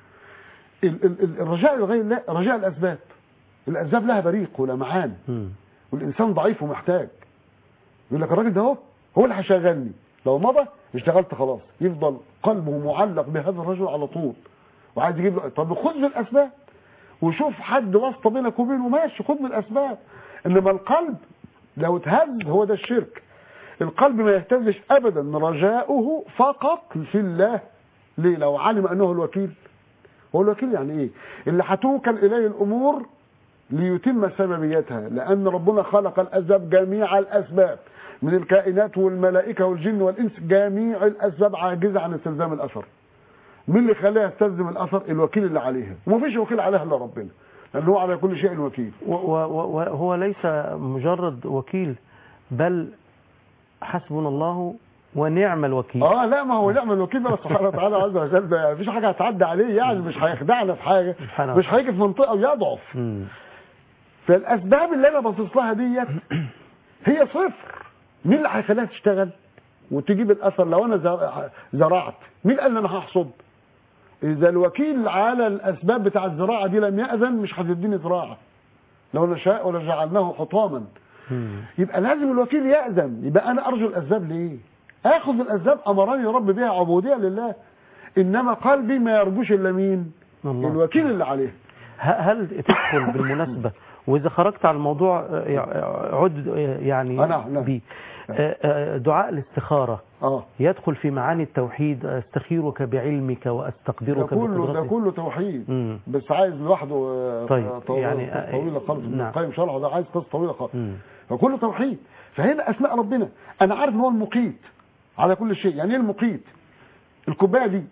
ال- ال- ال- الرجاء لغير الله رجاء الأسباب الأسباب لها بريق ولمعان مم. والإنسان ضعيف ومحتاج يقول لك الراجل ده هو هو اللي هيشغلني لو مضى اشتغلت خلاص يفضل قلبه معلق بهذا الرجل على طول وعايز يجيب له طب خد بالاسباب وشوف حد واسطه بينك وبينه ماشي خد بالاسباب انما القلب لو اتهز هو ده الشرك القلب ما يهتزش ابدا رجاؤه فقط في الله ليه لو علم انه الوكيل هو الوكيل يعني ايه اللي هتوكل اليه الامور ليتم سببيتها لأن ربنا خلق الأسباب جميع الأسباب من الكائنات والملائكة والجن والإنس جميع الأسباب عاجزة عن استلزام الأثر مين اللي خلاها تستلزم الأثر الوكيل اللي عليها ومفيش وكيل عليها إلا ربنا لأنه هو على كل شيء وكيل و- و- و- وهو ليس مجرد وكيل بل حسبنا الله ونعم الوكيل اه لا ما هو نعم الوكيل بقى سبحانه وتعالى عز وجل ده مفيش حاجه هتعدي عليه يعني مش هيخدعنا في حاجه سبحانه مش هيجي في منطقه ويضعف مم. فالاسباب اللي انا باصص لها ديت هي صفر مين اللي هيخليها تشتغل وتجيب الاثر لو انا زر- زرعت مين قال لي انا هحصد اذا الوكيل على الاسباب بتاع الزراعه دي لم ياذن مش هتديني زراعه لو نشاء ولجعلناه حطاما مم. يبقى لازم الوكيل يأذن يبقى أنا أرجو الأسباب ليه آخذ الأسباب أمرني رب بها عبودية لله إنما قلبي ما يرجوش إلا مين الله. الوكيل اللي عليه ه- هل تدخل بالمناسبة وإذا خرجت على الموضوع آه، يع- عد آه، يعني آه، نعم، نعم. بيه آه، آه، دعاء الاستخارة اه يدخل في معاني التوحيد استخيرك بعلمك ده واستقدرك كله ده بقدرتك كله توحيد مم. بس عايز لوحده آه، طيب، آه، طويلة- يعني، قصة آه، طويله خالص ابن نعم. القيم شرحه ده عايز قصه طويله خالص مم. فكله توحيد فهنا اسماء ربنا انا عارف ان هو المقيت على كل شيء يعني ايه المقيت الكوبايه دي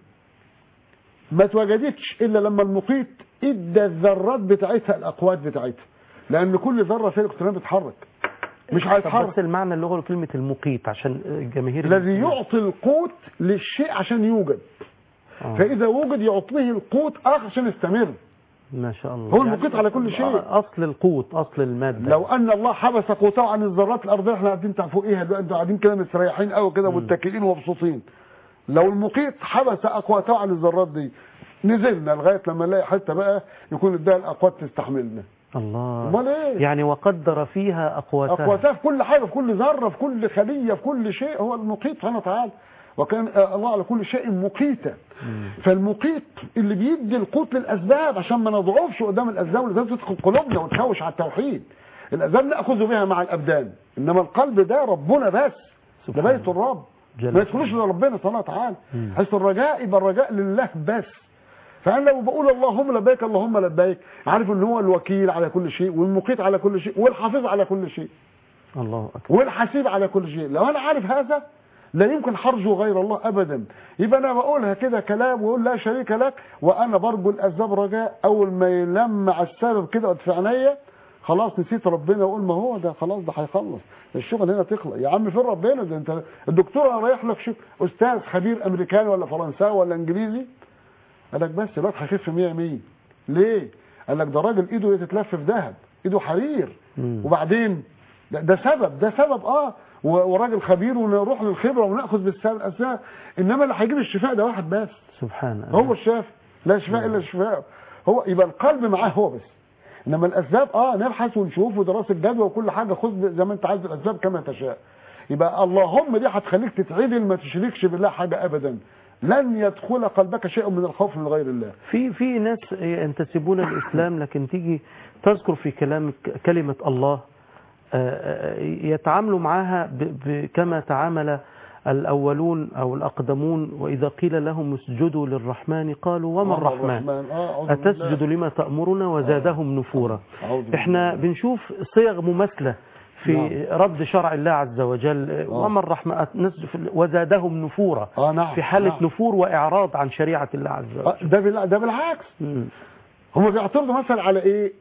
ما اتوجدتش الا لما المقيت ادى الذرات بتاعتها الاقوات بتاعتها لان كل ذره فيها الكترونات بتتحرك مش طب هيتحرك بس المعنى اللغوي لكلمة المقيت عشان الجماهير الذي يعطي القوت للشيء عشان يوجد آه. فاذا وجد يعطيه القوت اخر عشان يستمر ما شاء الله هو المقيت على كل شيء. آه، أصل القوت أصل المادة لو ان الله حبس قوته عن الذرات الارضيه احنا قاعدين فوقيها دلوقتي انتوا قاعدين كده مستريحين قوي كده متكئين ومبسوطين لو المقيت حبس اقواته عن الذرات دي نزلنا لغايه لما نلاقي حته بقى يكون اداها الاقوات تستحملنا الله امال ايه يعني وقدر فيها أقواتها اقواتها في كل حاجه في كل ذره في كل خليه في كل شيء هو المقيت سبحانه وتعالى وكان آه، الله على كل شيء مقيتا فالمقيت اللي بيدي القوت للاسباب عشان ما نضعفش قدام الاسباب اللي تدخل قلوبنا وتشوش على التوحيد الاسباب ناخذ بها مع الابدان انما القلب ده ربنا بس ده سبحان بيت الرب جل ما يدخلوش الا ربنا سبحانه وتعالى حيث الرجاء يبقى الرجاء لله بس فانا لو بقول اللهم لبيك اللهم لبيك عارف ان هو الوكيل على كل شيء والمقيت على كل شيء والحافظ على كل شيء الله أكبر والحسيب على كل شيء لو انا عارف هذا لا يمكن حرجه غير الله ابدا يبقى انا بقولها كده كلام واقول لا شريك لك وانا برجو الاسباب رجاء اول ما يلمع السبب كده في عينيا خلاص نسيت ربنا واقول ما هو ده خلاص ده هيخلص الشغل هنا تخلق يا عم فين ربنا ده انت الدكتور رايح لك شوف استاذ خبير امريكاني ولا فرنساوي ولا انجليزي قال لك بس الواد هيخف 100 100 ليه؟ قال لك ده راجل ايده تتلف في ذهب ايده حرير مم. وبعدين ده, ده سبب ده سبب اه و- وراجل خبير ونروح للخبره وناخذ بالاسباب انما اللي هيجيب الشفاء ده واحد بس سبحان الله هو الشافي لا شفاء الا الشفاء هو يبقى القلب معاه هو بس انما الاسباب اه نبحث ونشوف ودراسه جدوى وكل حاجه خذ زي ما انت عايز الاسباب كما تشاء يبقى اللهم دي هتخليك تتعدل ما تشركش بالله حاجه ابدا لن يدخل قلبك شيء من الخوف من غير الله في في ناس ينتسبون الإسلام لكن تيجي تذكر في كلامك كلمة الله آه، آه، يتعاملوا معها ب- ب- كما تعامل الأولون أو الأقدمون وإذا قيل لهم اسجدوا للرحمن قالوا وما الرحمن آه أعوذ بالله. أتسجد لما تأمرنا وزادهم نفورا أعوذ بالله. احنا بنشوف صيغ مماثلة في نعم. رد شرع الله عز وجل وما الرحمن نسجد في- وزادهم نفورا اه نعم في حالة نعم. نفور وإعراض عن شريعة الله عز وجل آه، ده بال- ده بالعكس مم. هم بيعترضوا مثلا على ايه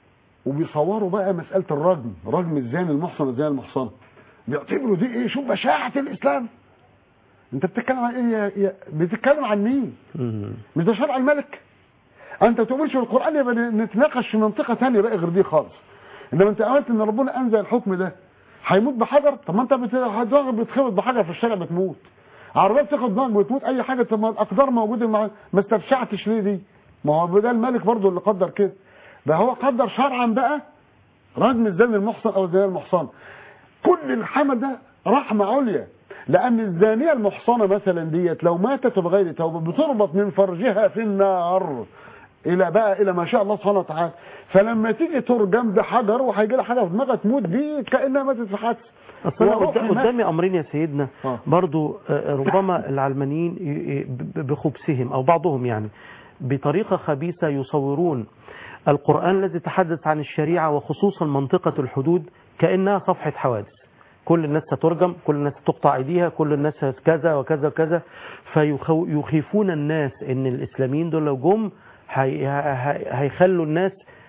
وبيصوروا بقى مسألة الرجم رجم الزاني المحصن الزاني المحصنة بيعتبروا دي ايه شوف بشاعة الاسلام انت بتتكلم عن ايه يا- يا بتتكلم عن مين مم. مش ده شرع الملك انت ما تؤمنش بالقران يبقى نتناقش في منطقه ثانيه بقى غير دي خالص انما انت امنت ان ربنا انزل الحكم ده هيموت بحجر طب ما انت بت- دماغك بتخبط بحجر في الشارع بتموت عربيه بتاخد دماغك بتموت اي حاجه طب ما الاقدار موجوده مع ما استبشعتش ليه دي ما هو ده الملك برضه اللي قدر كده ده هو قدر شرعا بقى رجم الزاني المحصن او الزانيه المحصنه كل الحمل ده رحمه عليا لان الزانيه المحصنه مثلا ديت لو ماتت بغير توبه بتربط من فرجها في النار الى بقى الى ما شاء الله سبحانه وتعالى فلما تيجي ترجم بحجر وهيجي لها حاجه في دماغها تموت دي كانها ماتت في حادث أصل أنا وروح قدام- هناك. قدامي أمرين يا سيدنا آه. برضو آه، ربما العلمانيين ي- ي- ب- بخبثهم أو بعضهم يعني بطريقة خبيثة يصورون القرآن الذي تحدث عن الشريعة وخصوصا منطقة الحدود كأنها صفحة حوادث كل الناس سترجم كل الناس تقطع ايديها كل الناس كذا وكذا وكذا فيخيفون الناس ان الاسلاميين دول لو جم هي- هي- هيخلوا الناس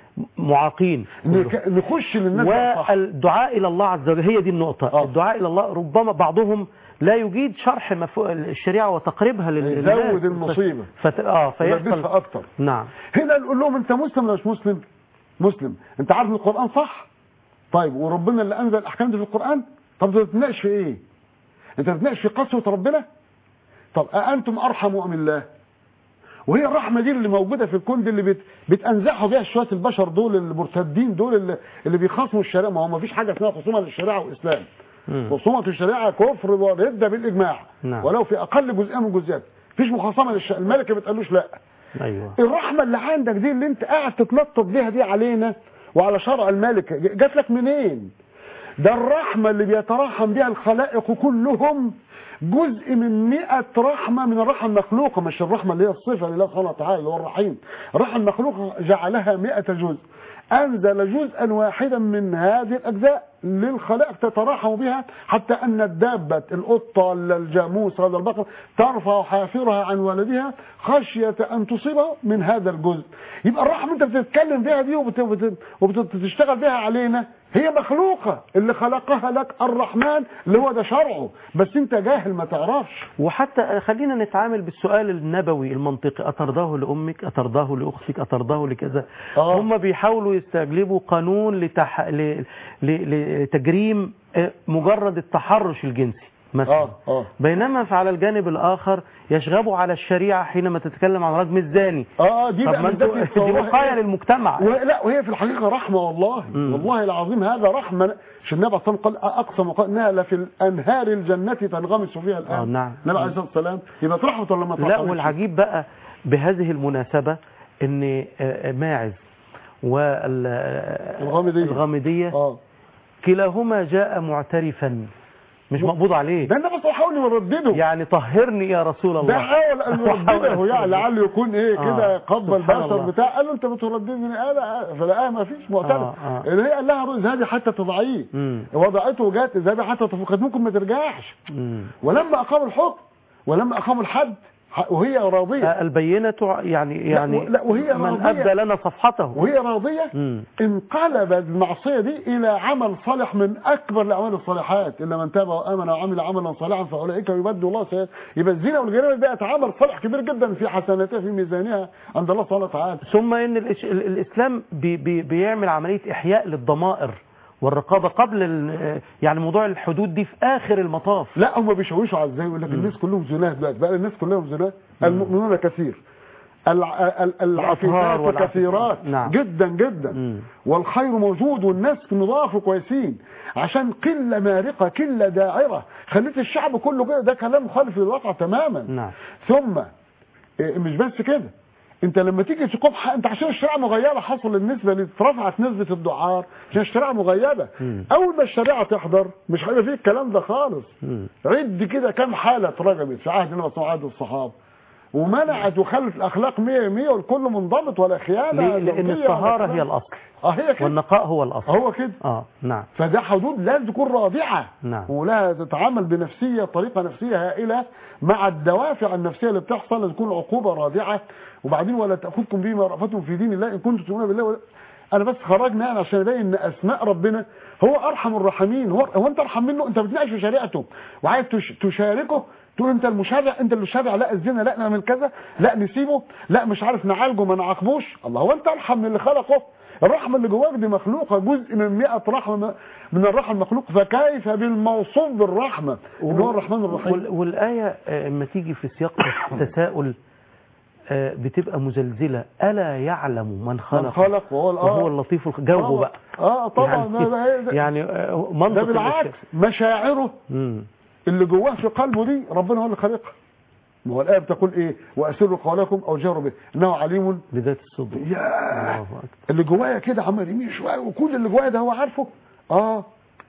معاقين نك- نخش للناس بقى صح. والدعاء الى الله عز وجل هي دي النقطه آه. الدعاء الى الله ربما بعضهم لا يجيد شرح مفهو- الشريعه وتقريبها لل- يزود للناس. المصيبة. فت... اه يلبسها فيحصل اكتر نعم هنا نقول لهم انت مسلم ولا مش مسلم مسلم انت عارف ان القران صح طيب وربنا اللي انزل الاحكام دي في القران طب انت بتتناقش في ايه انت بتتناقش في قسوه ربنا طب أأنتم ارحم ام الله وهي الرحمه دي اللي موجوده في الكون دي اللي بت... بتنزعوا بيها شويه البشر دول المرتدين دول اللي, اللي بيخاصموا الشريعه ما هو ما فيش حاجه اسمها خصومه للشريعه والاسلام مم. خصومه الشريعه كفر ورده بالاجماع نعم. ولو في اقل جزئيه من الجزئيات مفيش مخاصمه للشريعه الملكه ما بتقالوش لا ايوه الرحمة اللي عندك دي اللي انت قاعد تتنطط بيها دي علينا وعلى شرع الملك ج- جات لك منين ده الرحمة اللي بيترحم بها الخلائق كلهم جزء من مئة رحمة من الرحمة المخلوقة مش الرحمة اللي هي الصفة لله سبحانه وتعالى اللي هو الرحيم الرحمة المخلوقة جعلها مئة جزء أنزل جزءا واحدا من هذه الأجزاء للخلائق تتراحم بها حتى أن الدابة القطة ولا الجاموس ولا البقر ترفع حافرها عن ولدها خشية أن تصيبه من هذا الجزء يبقى الرحمة أنت بتتكلم بها دي وبت- وبت- وبتشتغل بها علينا هي مخلوقة اللي خلقها لك الرحمن اللي هو ده شرعه بس أنت جاهل ما تعرفش وحتى خلينا نتعامل بالسؤال النبوي المنطقي أترضاه لأمك أترضاه لأختك أترضاه لكذا آه. هم بيحاولوا يستجلبوا قانون لتح... ل... ل... لتجريم آه، مجرد التحرش الجنسي مثلا آه آه بينما على الجانب الآخر يشغبوا على الشريعة حينما تتكلم عن رجم الزاني اه دي طب بقى ما من ده انتوا دي بيتصوروها وقاية إيه؟ للمجتمع ولا وهي في الحقيقة رحمة والله مم. والله العظيم هذا رحمة مش النبي صلى الله عليه وسلم قال أقسم وقال إنها لفي الأنهار الجنة تنغمس فيها الآن آه، نعم. النبي عليه الصلاة والسلام يبقى رحمة ولا ما لا ترحمش؟ والعجيب بقى بهذه المناسبة ان آه، ماعز الغامدية. والغامدية اه كلاهما جاء معترفا مش مقبوض عليه ده النبي صلى الله عليه وسلم يردده يعني طهرني يا رسول الله ده حاول ان يردده يعني لعله يكون ايه آه، كده قبل سبحان البشر الله. بتاع قال له انت بترددني انا فلقاها ما فيش معترف آه، آه. اللي هي قال لها اذهبي حتى تضعيه مم. وضعته وجات اذهبي حتى تفوق كانت ممكن ما ترجعش مم. ولما اقاموا الحكم ولما اقاموا الحد ح- وهي راضيه آه، البينة يعني يعني لا، وهي من راضية. أبدى لنا صفحته وهي راضيه مم. انقلبت المعصيه دي الى عمل صالح من اكبر الاعمال الصالحات الا من تاب وامن وعمل عملا صالحا فاولئك يبدل الله سيئات يبقى الزنا والجريمه بقت عمل صالح كبير جدا في حسناتها في ميزانها عند الله سبحانه وتعالى ثم ان الإش- ال- الاسلام بي بي بيعمل عمليه احياء للضمائر والرقابه قبل ال- يعني موضوع الحدود دي في اخر المطاف لا هم بيشوشوا على ازاي يقول لك الناس كلهم زناه دلوقتي بقى الناس كلهم زناه المؤمنون كثير الع- ال- الأطهار العفيفات والعفيفات. كثيرات نعم. جدا جدا مم. والخير موجود والناس نضاف وكويسين عشان قله مارقه قله داعره خليت الشعب كله كده ده كلام مخالف للواقع تماما نعم ثم إيه، مش بس كده انت لما تيجي تقوم ح- انت عشان الشريعه مغيره حصل النسبه اللي اترفعت نسبه الدعار عشان الشريعه مغيبه مم. اول ما الشريعه تحضر مش هيبقى فيه الكلام ده خالص مم. عد كده كم حاله اترجمت في عهد النبي صلى الله عليه وسلم الصحابه ومنعت وخلت الاخلاق 100 100 والكل منضبط ولا خيانه ليه؟ لان زوجية ولا الطهاره كلام. هي الاصل اه هي كده والنقاء هو الاصل هو كده اه نعم فده حدود لازم تكون رادعة نعم. ولها تتعامل بنفسية طريقة نفسية هائلة مع الدوافع النفسية اللي بتحصل لازم تكون عقوبة رادعة وبعدين ولا تأخذكم بما رأفتم في دين الله إن كنتم تؤمنون بالله ولا أنا بس خرجنا يعني عشان أبين إن أسماء ربنا هو أرحم الراحمين هو, هو أنت أرحم منه أنت بتناقش في شريعته وعايز تش- تشاركه تقول انت المشرع انت اللي شارع لا الزنا لا نعمل كذا لا نسيبه لا مش عارف نعالجه ما نعاقبوش الله هو انت ارحم من اللي خلقه الرحمة اللي جواك دي مخلوقة جزء من 100 رحمة من الرحمة المخلوق فكيف بالموصوف بالرحمة اللي هو الرحمن الرحيم وال- والآية آه، اما تيجي في سياق التساؤل آه، بتبقى مزلزلة ألا يعلم من خلق, من خلق وهو ال- وهو آه. اللطيف الخ- جاوبه آه. بقى اه طبعا يعني, ده, ده, يعني آه، منطق ده بالعكس الأشياء. مشاعره مم. اللي جواه في قلبه دي ربنا هو اللي خالقها ما هو الآية بتقول ايه وأسروا قولكم أو جهروا به إنه عليم بذات الصدور يا الله أكبر اللي جوايا كده عمال يمين شويه وكل اللي جوايا ده هو عارفه اه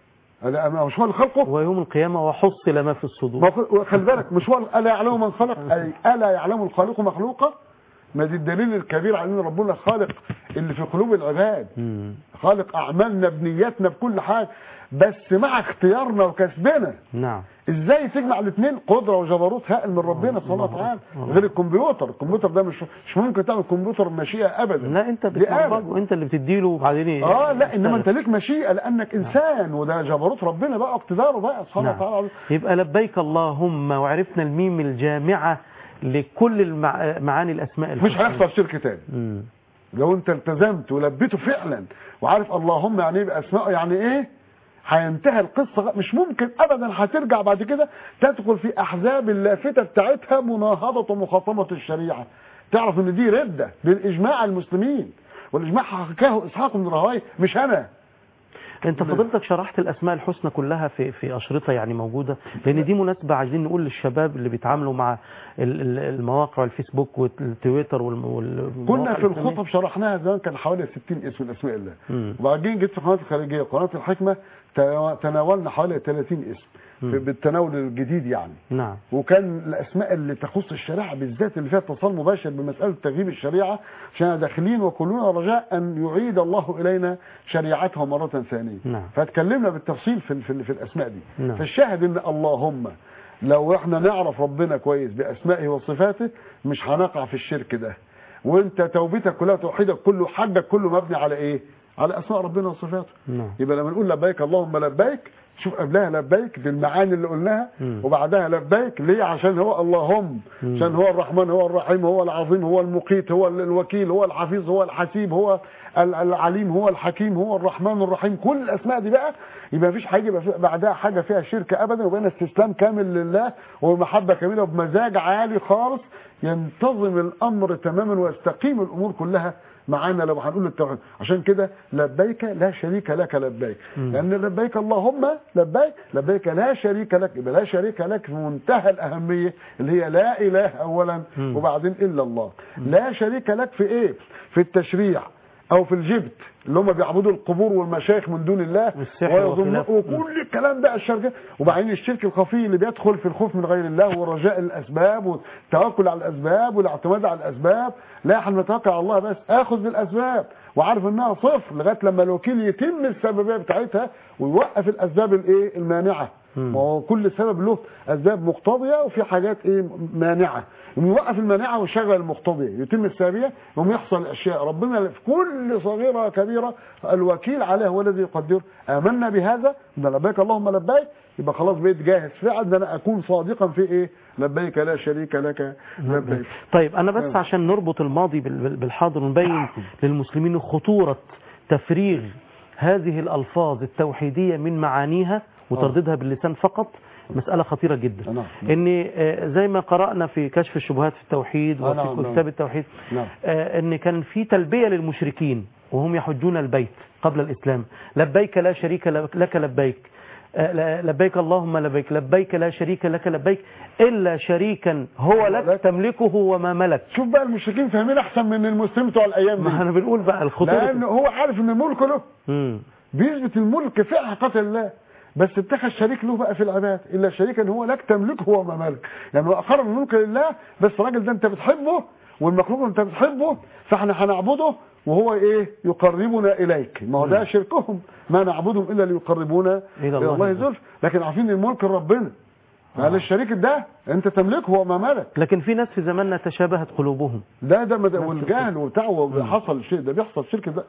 أنا أنا مش هو اللي خلقه ويوم القيامة وحصل ما في ما الصدور هو- خلي بالك مش هو الا يعلم من خلق اي الا يعلم الخالق مخلوقه ما دي الدليل الكبير على ان ربنا خالق اللي في قلوب العباد مم. خالق اعمالنا بنياتنا بكل حاجه بس مع اختيارنا وكسبنا نعم ازاي تجمع الاثنين قدره وجبروت هائل من ربنا سبحانه وتعالى غير الكمبيوتر الكمبيوتر ده مش مش ممكن تعمل كمبيوتر مشيئه ابدا لا انت دي آلة. بتبرمجه وانت اللي بتديله وبعدين اه لا انما يشتغل. انت ليك مشيئه لانك انسان وده جبروت ربنا بقى اقتداره بقى سبحانه نعم. وتعالى يبقى لبيك اللهم وعرفنا الميم الجامعة لكل المع... معاني الأسماء مش الحسنى. هيحصل شرك تاني مم. لو انت التزمت ولبيته فعلا وعارف اللهم يعني ايه باسمائه يعني ايه هينتهي القصه مش ممكن ابدا هترجع بعد كده تدخل في احزاب اللافته بتاعتها مناهضه ومخاصمه الشريعه تعرف ان دي رده بالاجماع المسلمين والاجماع حكاه اسحاق بن راهويه مش انا انت فضلتك شرحت الأسماء الحسنى كلها في في أشرطة يعني موجودة لأن دي مناسبة عايزين نقول للشباب اللي بيتعاملوا مع ال- ال- المواقع والفيسبوك والتويتر والم- والمواقع كنا في الإسلامية. الخطب شرحناها زمان كان حوالي 60 اسم من اسماء الله مم. وبعدين جيت في قناه الخارجيه قناه الحكمه تنا- تناولنا حوالي 30 اسم في- بالتناول الجديد يعني نعم وكان الاسماء اللي تخص الشريعه بالذات اللي فيها اتصال مباشر بمساله تغييب الشريعه عشان داخلين وكلنا رجاء ان يعيد الله الينا شريعته مره ثانيه نعم. فاتكلمنا بالتفصيل في, في, في الاسماء دي نعم. فالشاهد ان اللهم لو احنا نعرف ربنا كويس باسمائه وصفاته مش هنقع في الشرك ده وانت توبتك كلها توحيدك كله حجك كله مبني على ايه على اسماء ربنا وصفاته نعم يبقى لما نقول لبيك اللهم لبيك شوف قبلها لبيك بالمعاني اللي قلناها مم. وبعدها لبيك ليه عشان هو اللهم مم. عشان هو الرحمن هو الرحيم هو العظيم هو المقيت هو ال- الوكيل هو الحفيظ هو الحسيب هو ال- العليم هو الحكيم هو الرحمن الرحيم كل الاسماء دي بقى يبقى مفيش حاجه يبقى في- بعدها حاجه فيها شرك ابدا وبين استسلام كامل لله ومحبه كامله وبمزاج عالي خالص ينتظم الامر تماما ويستقيم الامور كلها معانا لو هنقول التوحيد عشان كده لبيك لا شريك لك لبيك لان لبيك اللهم لبيك لبيك لا شريك لك يبقى لا شريك لك في منتهى الاهميه اللي هي لا اله اولا مم. وبعدين الا الله لا شريك لك في ايه في التشريع او في الجبت اللي هم بيعبدوا القبور والمشايخ من دون الله والسحر ويظنون وخلافه. وكل الكلام ده الشرك وبعدين الشرك الخفي اللي بيدخل في الخوف من غير الله ورجاء الاسباب والتوكل على الاسباب والاعتماد على الاسباب لا احنا نتوكل على الله بس اخذ بالاسباب وعارف انها صفر لغايه لما الوكيل يتم السببيه بتاعتها ويوقف الاسباب الايه المانعه مم. ما هو كل سبب له اسباب مقتضيه وفي حاجات ايه مانعه يقوم يوقف المانعه ويشغل المقتضيه يتم السابيه يقوم يحصل الاشياء ربنا في كل صغيره كبيره الوكيل عليه هو الذي يقدر امنا بهذا ان لبيك اللهم لبيك يبقى خلاص بقيت جاهز فعلا ان انا اكون صادقا في ايه لبيك لا شريك لك لبيك طيب أنا بس نعم. عشان نربط الماضي بال- بال- بالحاضر ونبين للمسلمين خطورة تفريغ هذه الألفاظ التوحيدية من معانيها وترديدها باللسان فقط مسألة خطيرة جدا نعم. ان آه، زي ما قرأنا في كشف الشبهات في التوحيد آه، نعم، وفي نعم. كتاب التوحيد نعم. آه، ان كان في تلبية للمشركين وهم يحجون البيت قبل الإسلام لبيك لا شريك لك لبيك آه، لا- لبيك اللهم لبيك لبيك لا شريك لك لبيك إلا شريكا هو لك لك. تملكه وما ملك شوف بقى المشركين فاهمين احسن من المسلمين بتوع الايام ما دي احنا بنقول بقى الخطورة لان هو عارف ان الملك له مم. بيثبت الملك في حقيقة الله بس اتخذ شريك له بقى في العباد الا شريكا هو لك تملكه وما ملك يعني هو اقر الملك لله بس الراجل ده انت بتحبه والمخلوق انت بتحبه فاحنا هنعبده وهو ايه يقربنا اليك ما هو ده شركهم ما نعبدهم الا ليقربونا الى الله الله زلفى. زلف لكن عارفين الملك لربنا قال الشريك ده انت تملكه وما ملك لكن في ناس في زماننا تشابهت قلوبهم ده ده مد- والجهل وبتاع وحصل شيء ده بيحصل شرك ده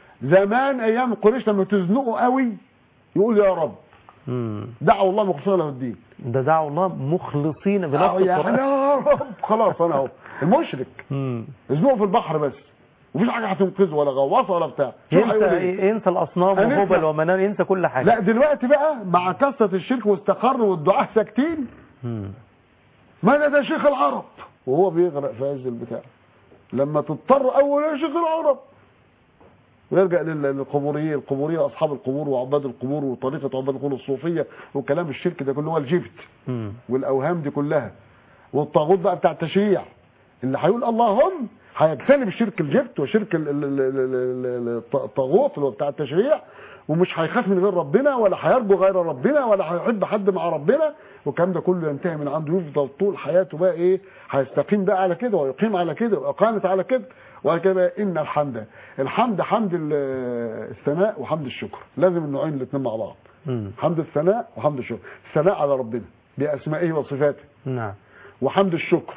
زمان ايام قريش لما تزنقوا قوي يقول يا رب مم. دعوا الله مخلصين له الدين ده دعوا الله مخلصين بنص آه، يعني القرآن يا رب خلاص انا اهو المشرك مم. يزنقوا في البحر بس ومفيش حاجه هتنقذه ولا غواصه ولا بتاع شوف ينسى هيقول ايه ينسى الاصنام هنسمع. وهبل ومنان ينسى كل حاجه لا دلوقتي بقى مع كثره الشرك واستقر والدعاء ساكتين مم. ماذا ده شيخ العرب وهو بيغرق في عز البتاع لما تضطر اول يا شيخ العرب ويرجع لل- للقبوريين القبوريه اصحاب القبور وعباد القبور وطريقه عباد القبور الصوفيه وكلام الشرك ده كله هو الجبت مم. والاوهام دي كلها والطاغوت بقى بتاع التشريع اللي هيقول اللهم هيجتنب شرك الجبت وشرك ال- ال- ال- ال- ال- ال- الطاغوت اللي هو بتاع التشريع ومش هيخاف من غير ربنا ولا هيرجو غير ربنا ولا هيحب حد مع ربنا والكلام ده كله ينتهي من عنده يفضل طول حياته بقى ايه هيستقيم بقى على كده ويقيم على كده ويقانت على كده وبعد كده بقى ان الحمد الحمد حمد ال- الثناء وحمد الشكر لازم النوعين الاثنين مع بعض مم. حمد الثناء وحمد الشكر الثناء على ربنا باسمائه وصفاته نعم وحمد الشكر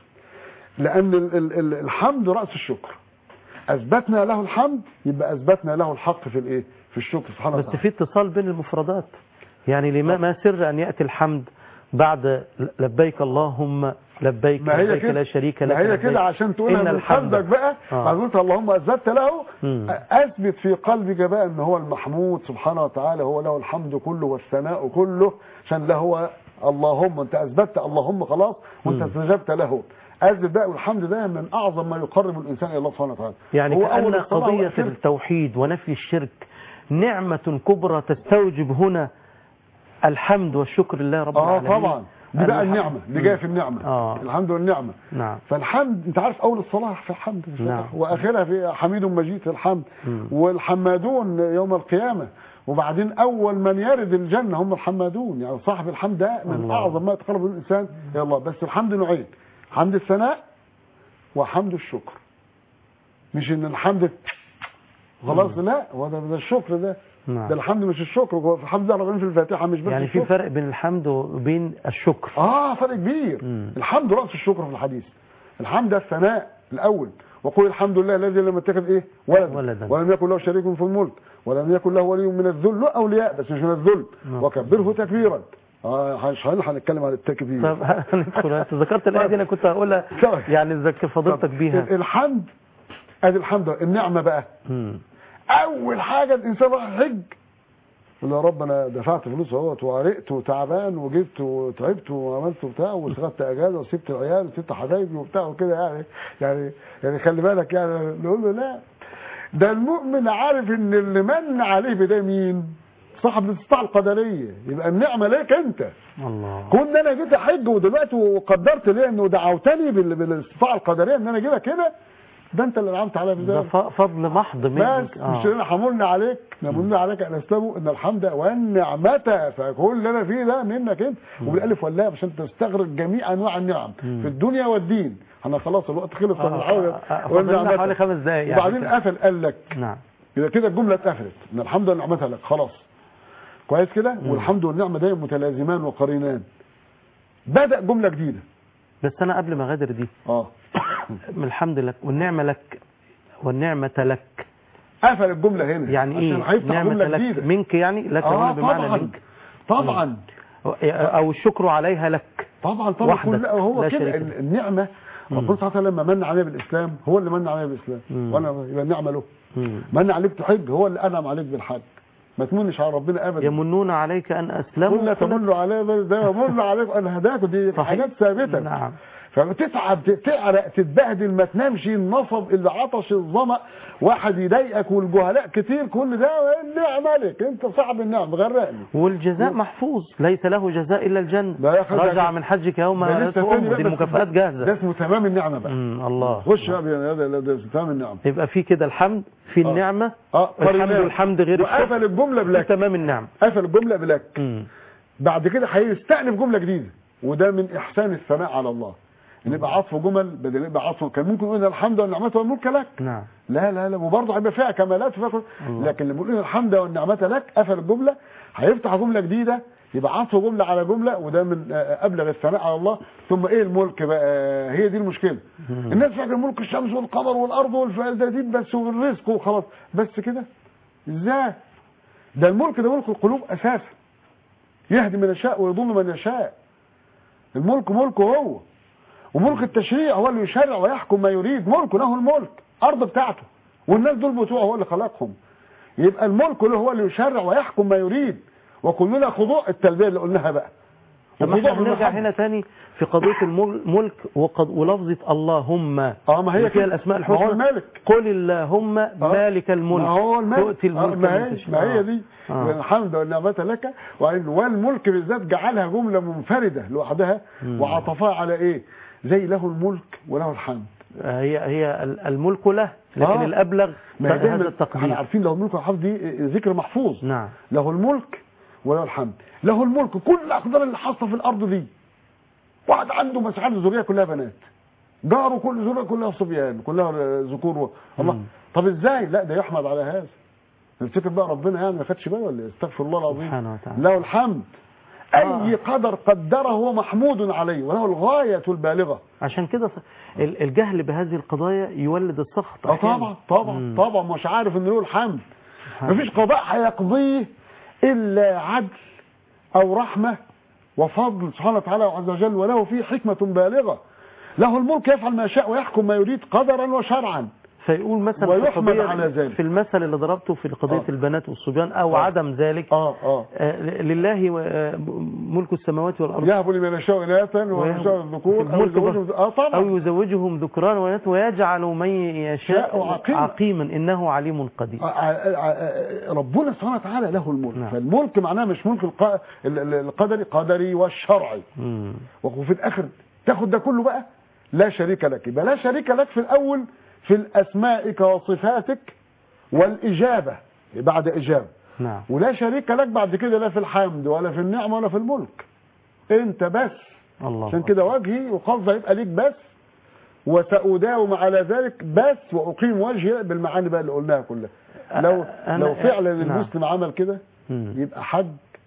لأن ال- ال- ال- الحمد رأس الشكر أثبتنا له الحمد يبقى أثبتنا له الحق في الإيه في الشكر سبحانه بس وتعالى في اتصال بين المفردات يعني لما ما سر أن يأتي الحمد بعد لبيك اللهم لبيك ما هي لبيك كده لا شريك لك ما هي لبيك. كده عشان تقولها إن من الحمد قلبك بقى آه. بعد ما قلت اللهم أثبت له مم. أثبت في قلبك بقى أن هو المحمود سبحانه وتعالى هو له الحمد كله والثناء كله عشان له هو اللهم أنت أثبتت اللهم خلاص وأنت مم. استجبت له أثبت بقى والحمد ده من أعظم ما يقرب الإنسان إلى الله سبحانه وتعالى يعني هو كأن أول الصلاة قضية وآخرها. التوحيد ونفي الشرك نعمة كبرى تستوجب هنا الحمد والشكر لله رب اه العالمين طبعا دي بقى الحمد. النعمه دي جايه في النعمه آه. الحمد والنعمه نعم فالحمد انت عارف اول الصلاه في الحمد في نعم. الفتح، واخرها في حميد مجيد في الحمد مم. والحمادون يوم القيامه وبعدين اول من يرد الجنه هم الحمادون يعني صاحب الحمد ده من الله. اعظم ما يتقرب به الانسان الى الله بس الحمد نوعين حمد الثناء وحمد الشكر مش ان الحمد خلاص لا هو ده, ده الشكر ده نعم ده الحمد مش الشكر هو في الحمد ده رغم في الفاتحه مش بس يعني في الشكر. فرق بين الحمد وبين الشكر اه فرق كبير مم. الحمد راس الشكر في الحديث الحمد ده الثناء الاول وقل الحمد لله الذي لم يتخذ ايه ولدا, ولدا. ولم يكن له شريك في الملك ولم يكن له ولي من الذل له اولياء بس مش من الذل نعم. وكبره تكبيرا اه مش هنتكلم عن التكبير طب هندخل انت ذكرت الآية دي انا كنت هقولها طيب. يعني ذكر فضيلتك بيها الحمد ادي الحمد النعمه بقى مم. اول حاجه الانسان راح الحج يقول يا رب انا دفعت فلوس اهوت وعرقت وتعبان وجبت وتعبت وعملت بتاع واشتغلت اجازه وسبت العيال وسبت حبايبي وبتاع وكده يعني يعني يعني خلي بالك يعني نقول له لا ده المؤمن عارف ان اللي من عليه بده مين؟ صاحب الاستطاعه القدريه يبقى النعمه ليك انت الله كون انا جيت احج ودلوقتي وقدرت ليه انه دعوتني بال- بالاستطاعه القدريه ان انا كده كده ده انت اللي انعمت عليا ده بذلك ف- فضل محض بس منك مش انا حملنا عليك نمنا عليك ان اسلموا ان الحمد والنعمة فكل اللي انا فيه ده منك انت وبالالف واللام عشان تستغرق جميع انواع النعم في الدنيا والدين انا خلاص الوقت خلص آه، فبنحاول آه، آه، فاضلنا حوالي خمس دقايق يعني وبعدين كده. قفل قال لك نعم اذا كده الجمله اتقفلت ان الحمد ونعمتها لك خلاص كويس كده والحمد والنعمه دايما متلازمان وقرينان بدا جمله جديده بس انا قبل ما اغادر دي اه من الحمد لك والنعمة لك والنعمة لك قفل الجمله هنا يعني عشان ايه هيفتح نعمة جمله لك جديده منك يعني لك اه هنا بمعنى طبعا منك طبعا او الشكر عليها لك طبعا طبعا وحدك، كل هو لا كده شريك ال- له. النعمه ربنا سبحانه وتعالى لما من علينا بالاسلام هو اللي من علينا بالاسلام مم. وانا يبقى النعمه له مم. من عليك تحج هو اللي انعم عليك بالحج ما تمنش على ربنا ابدا يمنون عليك ان قل اسلموا لا تمنوا علي ده من عليك ان هداك دي صحيح. حاجات ثابته نعم فبتتعب تعرق تتبهدل ما تنامش النصب اللي عطش الظمأ واحد يضايقك والجهلاء كتير كل ده النعمه لك انت صاحب النعم غرقني والجزاء محفوظ ليس له جزاء الا الجنه لا يا أخي ده- رجع من حجك يوم ده لسه تاني تقوم بقى دي بس المكافآت ده جاهزه اسمه تمام النعمه بقى مم، الله خش بقى يا ده ده- ده تمام النعمه يبقى في كده الحمد في آه. النعمه اه الحمد قريناه. والحمد غير الشكر وقفل الجمله في بلك تمام النعم قفل الجمله بلك مم. بعد كده هيستأنف جمله جديده وده من احسان الثناء على الله ان يبقى عطف جمل بدل يبقى عطف كان ممكن يقول الحمد والنعمه والملك لك نعم لا لا لا وبرضه هيبقى فيها كمالات وفيها الله. لكن لما يقول الحمد والنعمه لك قفل الجمله هيفتح جمله جديده يبقى عطف جمله على جمله وده من آه، ابلغ الثناء على الله ثم ايه الملك بقى آه، هي دي المشكله الناس فاكره ملك الشمس والقمر والارض والفلداتين بس والرزق وخلاص بس كده ازاي ده الملك ده ملك القلوب اساسا يهدي من يشاء ويضل من يشاء الملك ملكه هو وملك التشريع هو اللي يشرع ويحكم ما يريد ملكه له الملك ارض بتاعته والناس دول بتوعه هو اللي خلقهم يبقى الملك له هو اللي يشرع ويحكم ما يريد وكلنا خضوع التلبيه اللي قلناها بقى طب ما احنا وخضوع بنرجع بالمحبة. هنا تاني في قضيه الملك وقد ولفظه اللهم اه ما هي فيها كده الاسماء ما هو الحسنى الملك قل اللهم مالك الملك ما هو الملك تؤتي آه، الملك ما من هي تشاء. ما هي آه. دي آه. الحمد والنعمة لك وإن- والملك بالذات جعلها جملة منفردة لوحدها وعطفها على ايه زي له الملك وله الحمد هي هي ال- الملك له لكن آه. الأبلغ ما هي هذا دايما احنا التقدير عارفين له الملك والحمد دي ذكر محفوظ نعم له الملك وله الحمد له الملك كل الاقدار اللي حاصله في الارض دي واحد عنده مساحات الذريه كلها بنات جاره كل ذريه كلها صبيان كلها ذكور و... الله مم. طب ازاي لا ده يحمد على هذا نفتكر بقى ربنا يعني ما خدش باله ولا إيه؟ استغفر الله العظيم سبحانه وتعالى له الحمد اي قدر قدره هو محمود عليه وله الغايه البالغه عشان كده ص- ال- الجهل بهذه القضايا يولد السخط اه أحياناً. طبعا طبعا مم. طبعا مش عارف ان له الحمد سبحان مفيش قضاء هيقضيه الا عدل او رحمه وفضل سبحانه وتعالى عز وجل وله فيه حكمه بالغه له الملك يفعل ما يشاء ويحكم ما يريد قدرا وشرعا فيقول مثلا في ويحمد القضية- على ذلك. في المثل اللي ضربته في قضية آه. البنات والصبيان أو آه. عدم ذلك اه اه آه، لله و- آه، ملك السماوات والأرض يهب لمن يشاء اناثا ومن ويهب- يشاء الذكور في او الملك يزوجهم اه أو طبعا يزوجهم ذكران وإناث ويجعل من يشاء شاء عقيما. عقيما إنه عليم قدير آه، آه، آه، ربنا سبحانه وتعالى له الملك نعم. فالملك معناه مش ملك الق- ال- ال- القدري قدري والشرعي مم. وفي الاخر تاخد ده كله بقى لا شريك لك يبقى لا شريك لك في الاول في الاسمائك وصفاتك والاجابه بعد اجابه نعم ولا شريك لك بعد كده لا في الحمد ولا في النعمه ولا في الملك انت بس الله عشان كده وجهي وقصدي يبقى ليك بس وسأداوم على ذلك بس وأقيم وجهي بالمعاني بقى اللي قلناها كلها لو أنا- لو فعلا نعم. المسلم عمل كده مم. يبقى حج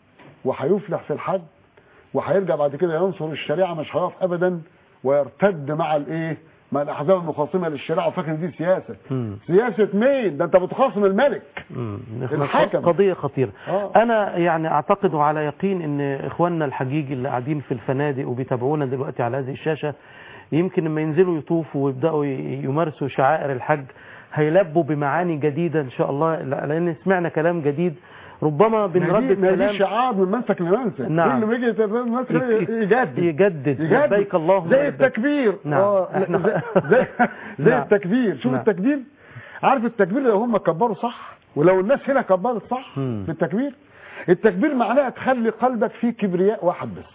وهيفلح في الحج وهيرجع بعد كده ينصر الشريعه مش هيقف ابدا ويرتد مع الايه؟ مع الاحزاب المخاصمه للشريعه وفاكر دي سياسه. مم. سياسه مين؟ ده انت بتخاصم الملك. مم. الحكم. قضية خطيرة آه. أنا يعني أعتقد على يقين أن إخواننا الحجيج اللي قاعدين في الفنادق وبيتابعونا دلوقتي على هذه الشاشة يمكن لما ينزلوا يطوفوا ويبدأوا ي- يمارسوا شعائر الحج هيلبوا بمعاني جديدة إن شاء الله لأن سمعنا كلام جديد ربما ما دي, بنردد ما دي كلام شعار من منسك لمنسك. نعم. كل ما يجي يتردد منسك يك- يجدد. يجدد لبيك اللهم زي لبيك. التكبير نعم. آه، لا، إحنا- زي زي, زي نعم. التكبير شوف نعم. التكبير عارف التكبير لو هم كبروا صح ولو الناس هنا كبرت صح مم. في التكبير التكبير معناه تخلي قلبك فيه كبرياء واحد بس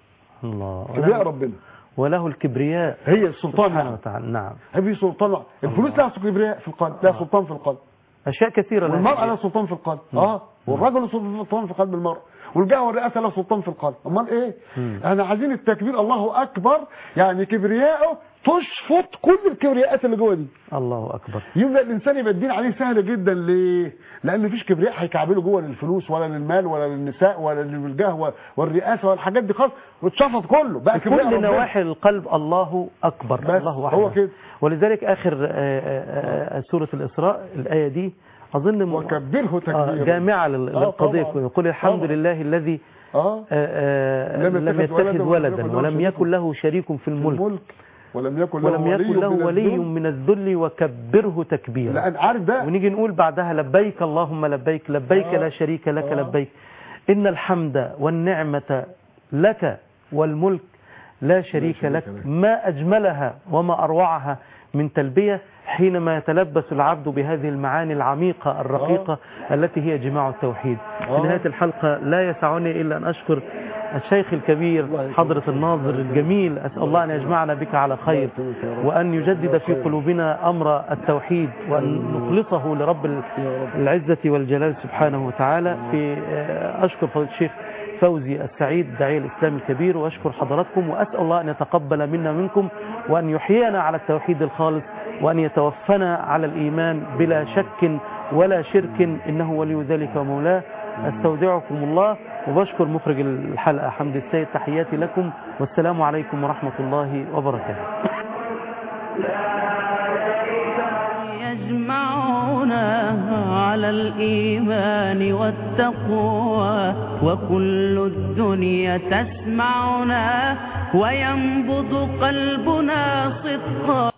الله كبرياء وله, ربنا وله الكبرياء هي السلطان سبحانه نعم. وتعالى نعم هي سلطان واحد. الفلوس لها كبرياء في القلب لها سلطان في القلب أشياء كثيرة لها والمرأة كبرياء. لها سلطان في القلب اه والرجل له سلطان في قلب المرأة والجاه والرئاسة له سلطان في القلب امال ايه مم. احنا عايزين التكبير الله اكبر يعني كبرياءه تشفط كل الكبرياءات اللي جوه دي الله أكبر يبدا الانسان يبقى الدين عليه سهل جدا ليه؟ لان مفيش كبرياء هيكعبله جوه للفلوس ولا للمال ولا للنساء ولا للجاه والرئاسه ولا الحاجات دي خالص واتشفط كله بقى في كبرياء كل ربنا. نواحي القلب الله أكبر بس الله وحده هو كده. ولذلك آخر آه، آه، آه، سورة الإسراء الآية دي أظن م- وكبره آه، تكبيرا جامعة لل- آه، للقضية طبعاً. كلها قل الحمد طبعاً. لله الذي اه آه، آه، لم لم يتخذ يتخذ ولداً ولدا ولم ولم يكن يكن له شريك في في الملك الملك ولم يكن له ولم يكن له من ولي الذل. من الذل وكبره تكبيرا لان عارف ده ونيجي نقول بعدها لبيك اللهم لبيك لبيك آه. لا شريك لك آه. لبيك إن الحمد والنعمة لك والملك لا شريك شريك لك لك. ما أجملها وما أروعها من تلبية حينما يتلبس العبد بهذه المعاني العميقة الرقيقة التي هي جماع التوحيد في آه. نهاية الحلقة لا يسعني إلا أن أشكر الشيخ الكبير الله يكرمك. حضرة الناظر الجميل أسأل الله أن يجمعنا بك على خير يكرمك يا رب. وأن يجدد الله في خير. قلوبنا أمر التوحيد وأن نخلصه لرب ال- يا رب. العزة والجلال سبحانه وتعالى في آه، أشكر فضيلة الشيخ فوزي السعيد داعية الإسلام الكبير وأشكر حضراتكم وأسأل الله أن يتقبل منا منكم وأن يحيينا على التوحيد الخالص وأن يتوفنا على الإيمان بلا شك ولا شرك إنه ولي ذلك ومولاه أستودعكم الله وبشكر مخرج الحلقة حمد السيد تحياتي لكم والسلام عليكم ورحمة الله وبركاته يجمعنا على الإيمان والتقوى وكل الدنيا تسمعنا وينبض قلبنا صدقا